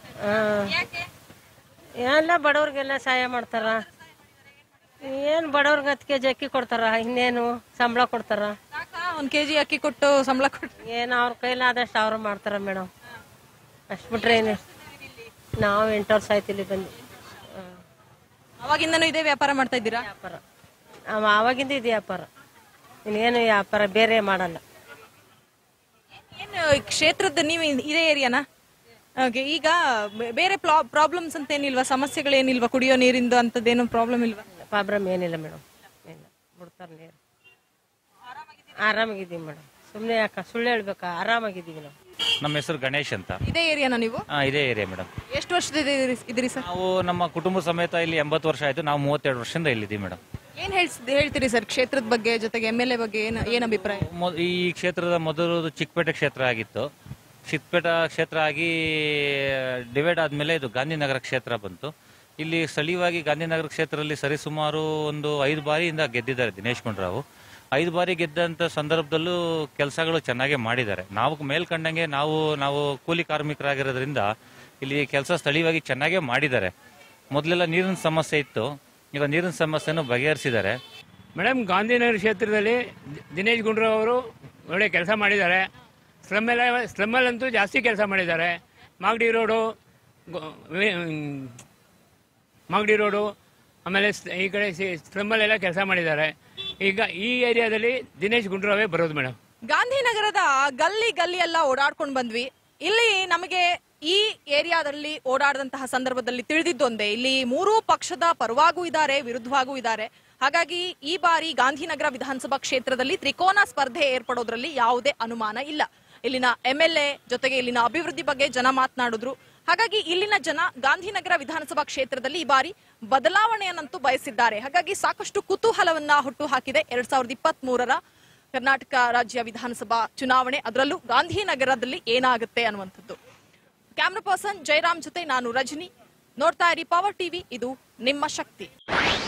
ಎಲ್ಲ ಬಡವ್ರಿಗೆಲ್ಲ ಸಹಾಯ ಮಾಡ್ತಾರ ಏನ್ ಬಡವ್ರಿಗೆ ಹತ್ತು ಕೆಜಿ ಅಕ್ಕಿ ಕೊಡ್ತಾರ ಇನ್ನೇನು ಸಂಬಳ ಕೊಡ್ತಾರ ಒಂದ್ ಕೆಜಿ ಅಕ್ಕಿ ಕೊಟ್ಟು ಸಂಬಳ ಕೊಟ್ಟು ಏನು ಅವ್ರ ಕೈಲಾದಷ್ಟು ಅವ್ರು ಮಾಡ್ತಾರ ಮೇಡಮ್ ಅಷ್ಟು ಬಿಟ್ರೆ ಏನು ನಾವು ಎಂಟು ವರ್ಷ ಆಯ್ತು ಇಲ್ಲಿ ಬಂದು ಅವಾಗಿಂದನೂ ಇದೇ ವ್ಯಾಪಾರ ಮಾಡ್ತಾ ಇದ್ದೀರಾ ವ್ಯಾಪಾರ ಅವ ಅವಾಗಿಂದ ಇದು ವ್ಯಾಪಾರ ಇನ್ನೇನು ವ್ಯಾಪಾರ ಬೇರೆ ಮಾಡಲ್ಲ ಏನು ಈ ಕ್ಷೇತ್ರದ ನೀವು ಇದೇ ಏರಿಯಾನಾ ಓಕೆ ಈಗ ಬೆ- ಬೇರೆ ಪ್ರಾಬ್ಲಮ್ಸ್ ಅಂತ ಏನಿಲ್ವಾ ಸಮಸ್ಯೆಗಳೇನಿಲ್ವಾ ಕುಡಿಯೋ ನೀರಿಂದು ಅಂತದ್ದೇನು ಪ್ರಾಬ್ಲಮ್ ಇಲ್ವಾ ಪ್ರಾಬ್ಲಮ್ ಏನಿಲ್ಲ ಮೇಡಮ್ ಇಲ್ಲ ಬಿಡ್ತಾರೆ ನೀರು ಆರಾಮಾಗಿದ್ದೀವಿ ಮೇಡಮ್ ಸುಮ್ಮನೆ ಯಾಕೆ ಸುಳ್ಳು ಹೇಳ್ಬೇಕಾ ಆರಾಮಾಗಿದ್ದೀವಿ ನಾವು ನಮ್ಮ ಹೆಸರು ಗಣೇಶ್ ಅಂತ ಇದೇ ಏರಿಯಾನಾ ನೀವು ಆ, ಇದೇ ಏರಿಯಾ ಮೇಡಮ್ ಎಷ್ಟು ವರ್ಷದ ಇದ್ರಿ ಸರ್ ನಾವು ನಮ್ಮ ಕುಟುಂಬ ಸಮೇತ ಇಲ್ಲಿ ಎಂಬತ್ತು ವರ್ಷ ಆಯ್ತು ನಾವು ಮೂವತ್ತೆರಡು ವರ್ಷದಿಂದ ಇಲ್ಲಿದ್ದೀವಿ ಮೇಡಮ್ ಏನ್ ಹೇಳ್ಸ್ ಹೇಳ್ತೀರಿ ಸರ್ ಕ್ಷೇತ್ರದ ಬಗ್ಗೆ ಜೊತೆಗೆ ಎಮ್ ಎಲ್ ಎ ಬಗ್ಗೆ ಏನ್ ಏನ್ ಅಭಿಪ್ರಾಯ ಮೊ- ಈ ಕ್ಷೇತ್ರದ ಮೊದಲು ಚಿಕ್ಕಪೇಟೆ ಕ್ಷೇತ್ರ ಆಗಿತ್ತು ಚಿಕ್ಕಪೇಟೆ ಕ್ಷೇತ್ರ ಆಗಿ ಡಿವೈಡ್ ಆದಮೇಲೆ ಇದು ಗಾಂಧಿನಗರ ಕ್ಷೇತ್ರ ಬಂತು ಇಲ್ಲಿ ಸ್ಥಳೀಯವಾಗಿ ಗಾಂಧಿನಗರ ಕ್ಷೇತ್ರದಲ್ಲಿ ಸರಿಸುಮಾರು ಒಂದು ಐದು ಬಾರಿಯಿಂದ ಗೆದ್ದಿದ್ದಾರೆ ದಿನೇಶ್ ಗುಂಡ್ರಾವು ಐದು ಬಾರಿ ಗೆದ್ದಂಥ ಸಂದರ್ಭದಲ್ಲೂ ಕೆಲಸಗಳು ಚೆನ್ನಾಗೇ ಮಾಡಿದ್ದಾರೆ ನಾವು ಮೇಲ್ಕಂಡಂಗೆ ನಾವು ನಾವು ಕೂಲಿ ಕಾರ್ಮಿಕರಾಗಿರೋದ್ರಿಂದ ಇಲ್ಲಿ ಕೆಲಸ ಸ್ಥಳೀಯವಾಗಿ ಚೆನ್ನಾಗೇ ಮಾಡಿದ್ದಾರೆ ಮೊದಲೆಲ್ಲ ನೀರಿನ ಸಮಸ್ಯೆ ಇತ್ತು ಈಗ ನೀರಿನ ಸಮಸ್ಯೆನೂ ಬಗೆಹರಿಸಿದ್ದಾರೆ ಮೇಡಮ್ ಗಾಂಧಿನಗರ ಕ್ಷೇತ್ರದಲ್ಲಿ ದಿ- ದಿನೇಶ್ ಗುಂಡ್ರಾವ್ ಅವರು ಒಳ್ಳೆ ಕೆಲಸ ಮಾಡಿದ್ದಾರೆ ಸ್ಲಮ್ಮಲ್ಲಿ ಸ್ಲಮ್ಮಲ್ಲಂತೂ ಜಾಸ್ತಿ ಕೆಲಸ ಮಾಡಿದ್ದಾರೆ ಮಾಗಡಿ ರೋಡು ಗೊ- ವಿ- ಮ್, ಮಾಗಡಿ ರೋಡು ಆಮೇಲೆ ಸ್- ಈ ಕಡೆ ಸ್ಲಮ್ಮಲ್ಲೆಲ್ಲ ಕೆಲಸ ಮಾಡಿದ್ದಾರೆ ಈಗ ಈ ಏರಿಯಾದಲ್ಲಿ ದಿನೇಶ್ ಗುಂಡೂರಾವೇ ಬರೋದು ಮೇಡಮ್ ಗಾಂಧಿನಗರದ ಗಲ್ಲಿ ಗಲ್ಲಿ ಎಲ್ಲ ಓಡಾಡ್ಕೊಂಡು ಬಂದ್ವಿ ಇಲ್ಲಿ ನಮಗೆ ಈ ಏರಿಯಾದಲ್ಲಿ ಓಡಾಡದಂತಹ ಸಂದರ್ಭದಲ್ಲಿ ತಿಳಿದಿದ್ದೊಂದೇ ಇಲ್ಲಿ ಮೂರೂ ಪಕ್ಷದ ಪರವಾಗೂ ಇದ್ದಾರೆ ವಿರುದ್ಧವಾಗೂ ಇದ್ದಾರೆ ಹಾಗಾಗಿ ಈ ಬಾರಿ ಗಾಂಧಿನಗರ ವಿಧಾನಸಭಾ ಕ್ಷೇತ್ರದಲ್ಲಿ ತ್ರಿಕೋನ ಸ್ಪರ್ಧೆ ಏರ್ಪಡೋದ್ರಲ್ಲಿ ಯಾವುದೇ ಅನುಮಾನ ಇಲ್ಲ ಇಲ್ಲಿನ ಎಂ ಎಲ್ ಎ ಜೊತೆಗೆ ಇಲ್ಲಿನ ಅಭಿವೃದ್ಧಿ ಬಗ್ಗೆ ಜನ ಮಾತನಾಡಿದ್ರು ಹಾಗಾಗಿ ಇಲ್ಲಿನ ಜನ ಗಾಂಧಿನಗರ ವಿಧಾನಸಭಾ ಕ್ಷೇತ್ರದಲ್ಲಿ ಈ ಬಾರಿ ಬದಲಾವಣೆಯನ್ನಂತೂ ಬಯಸಿದ್ದಾರೆ ಹಾಗಾಗಿ ಸಾಕಷ್ಟು ಕುತೂಹಲವನ್ನ ಹುಟ್ಟು ಹಾಕಿದೆ ಎರಡ್ ಸಾವಿರದ ಇಪ್ಪತ್ತ್ ಮೂರರ ಕರ್ನಾಟಕ ರಾಜ್ಯ ವಿಧಾನಸಭಾ ಚುನಾವಣೆ ಅದರಲ್ಲೂ ಗಾಂಧಿನಗರದಲ್ಲಿ ಏನಾಗುತ್ತೆ ಅನ್ನುವಂಥದ್ದು ಕ್ಯಾಮ್ರಾ ಪರ್ಸನ್ ಜಯರಾಮ್ ಜೊತೆ ನಾನು ರಜನಿ ನೋಡ್ತಾ ಇರಿ ಪವರ್ ಟಿವಿ ಇದು ನಿಮ್ಮ ಶಕ್ತಿ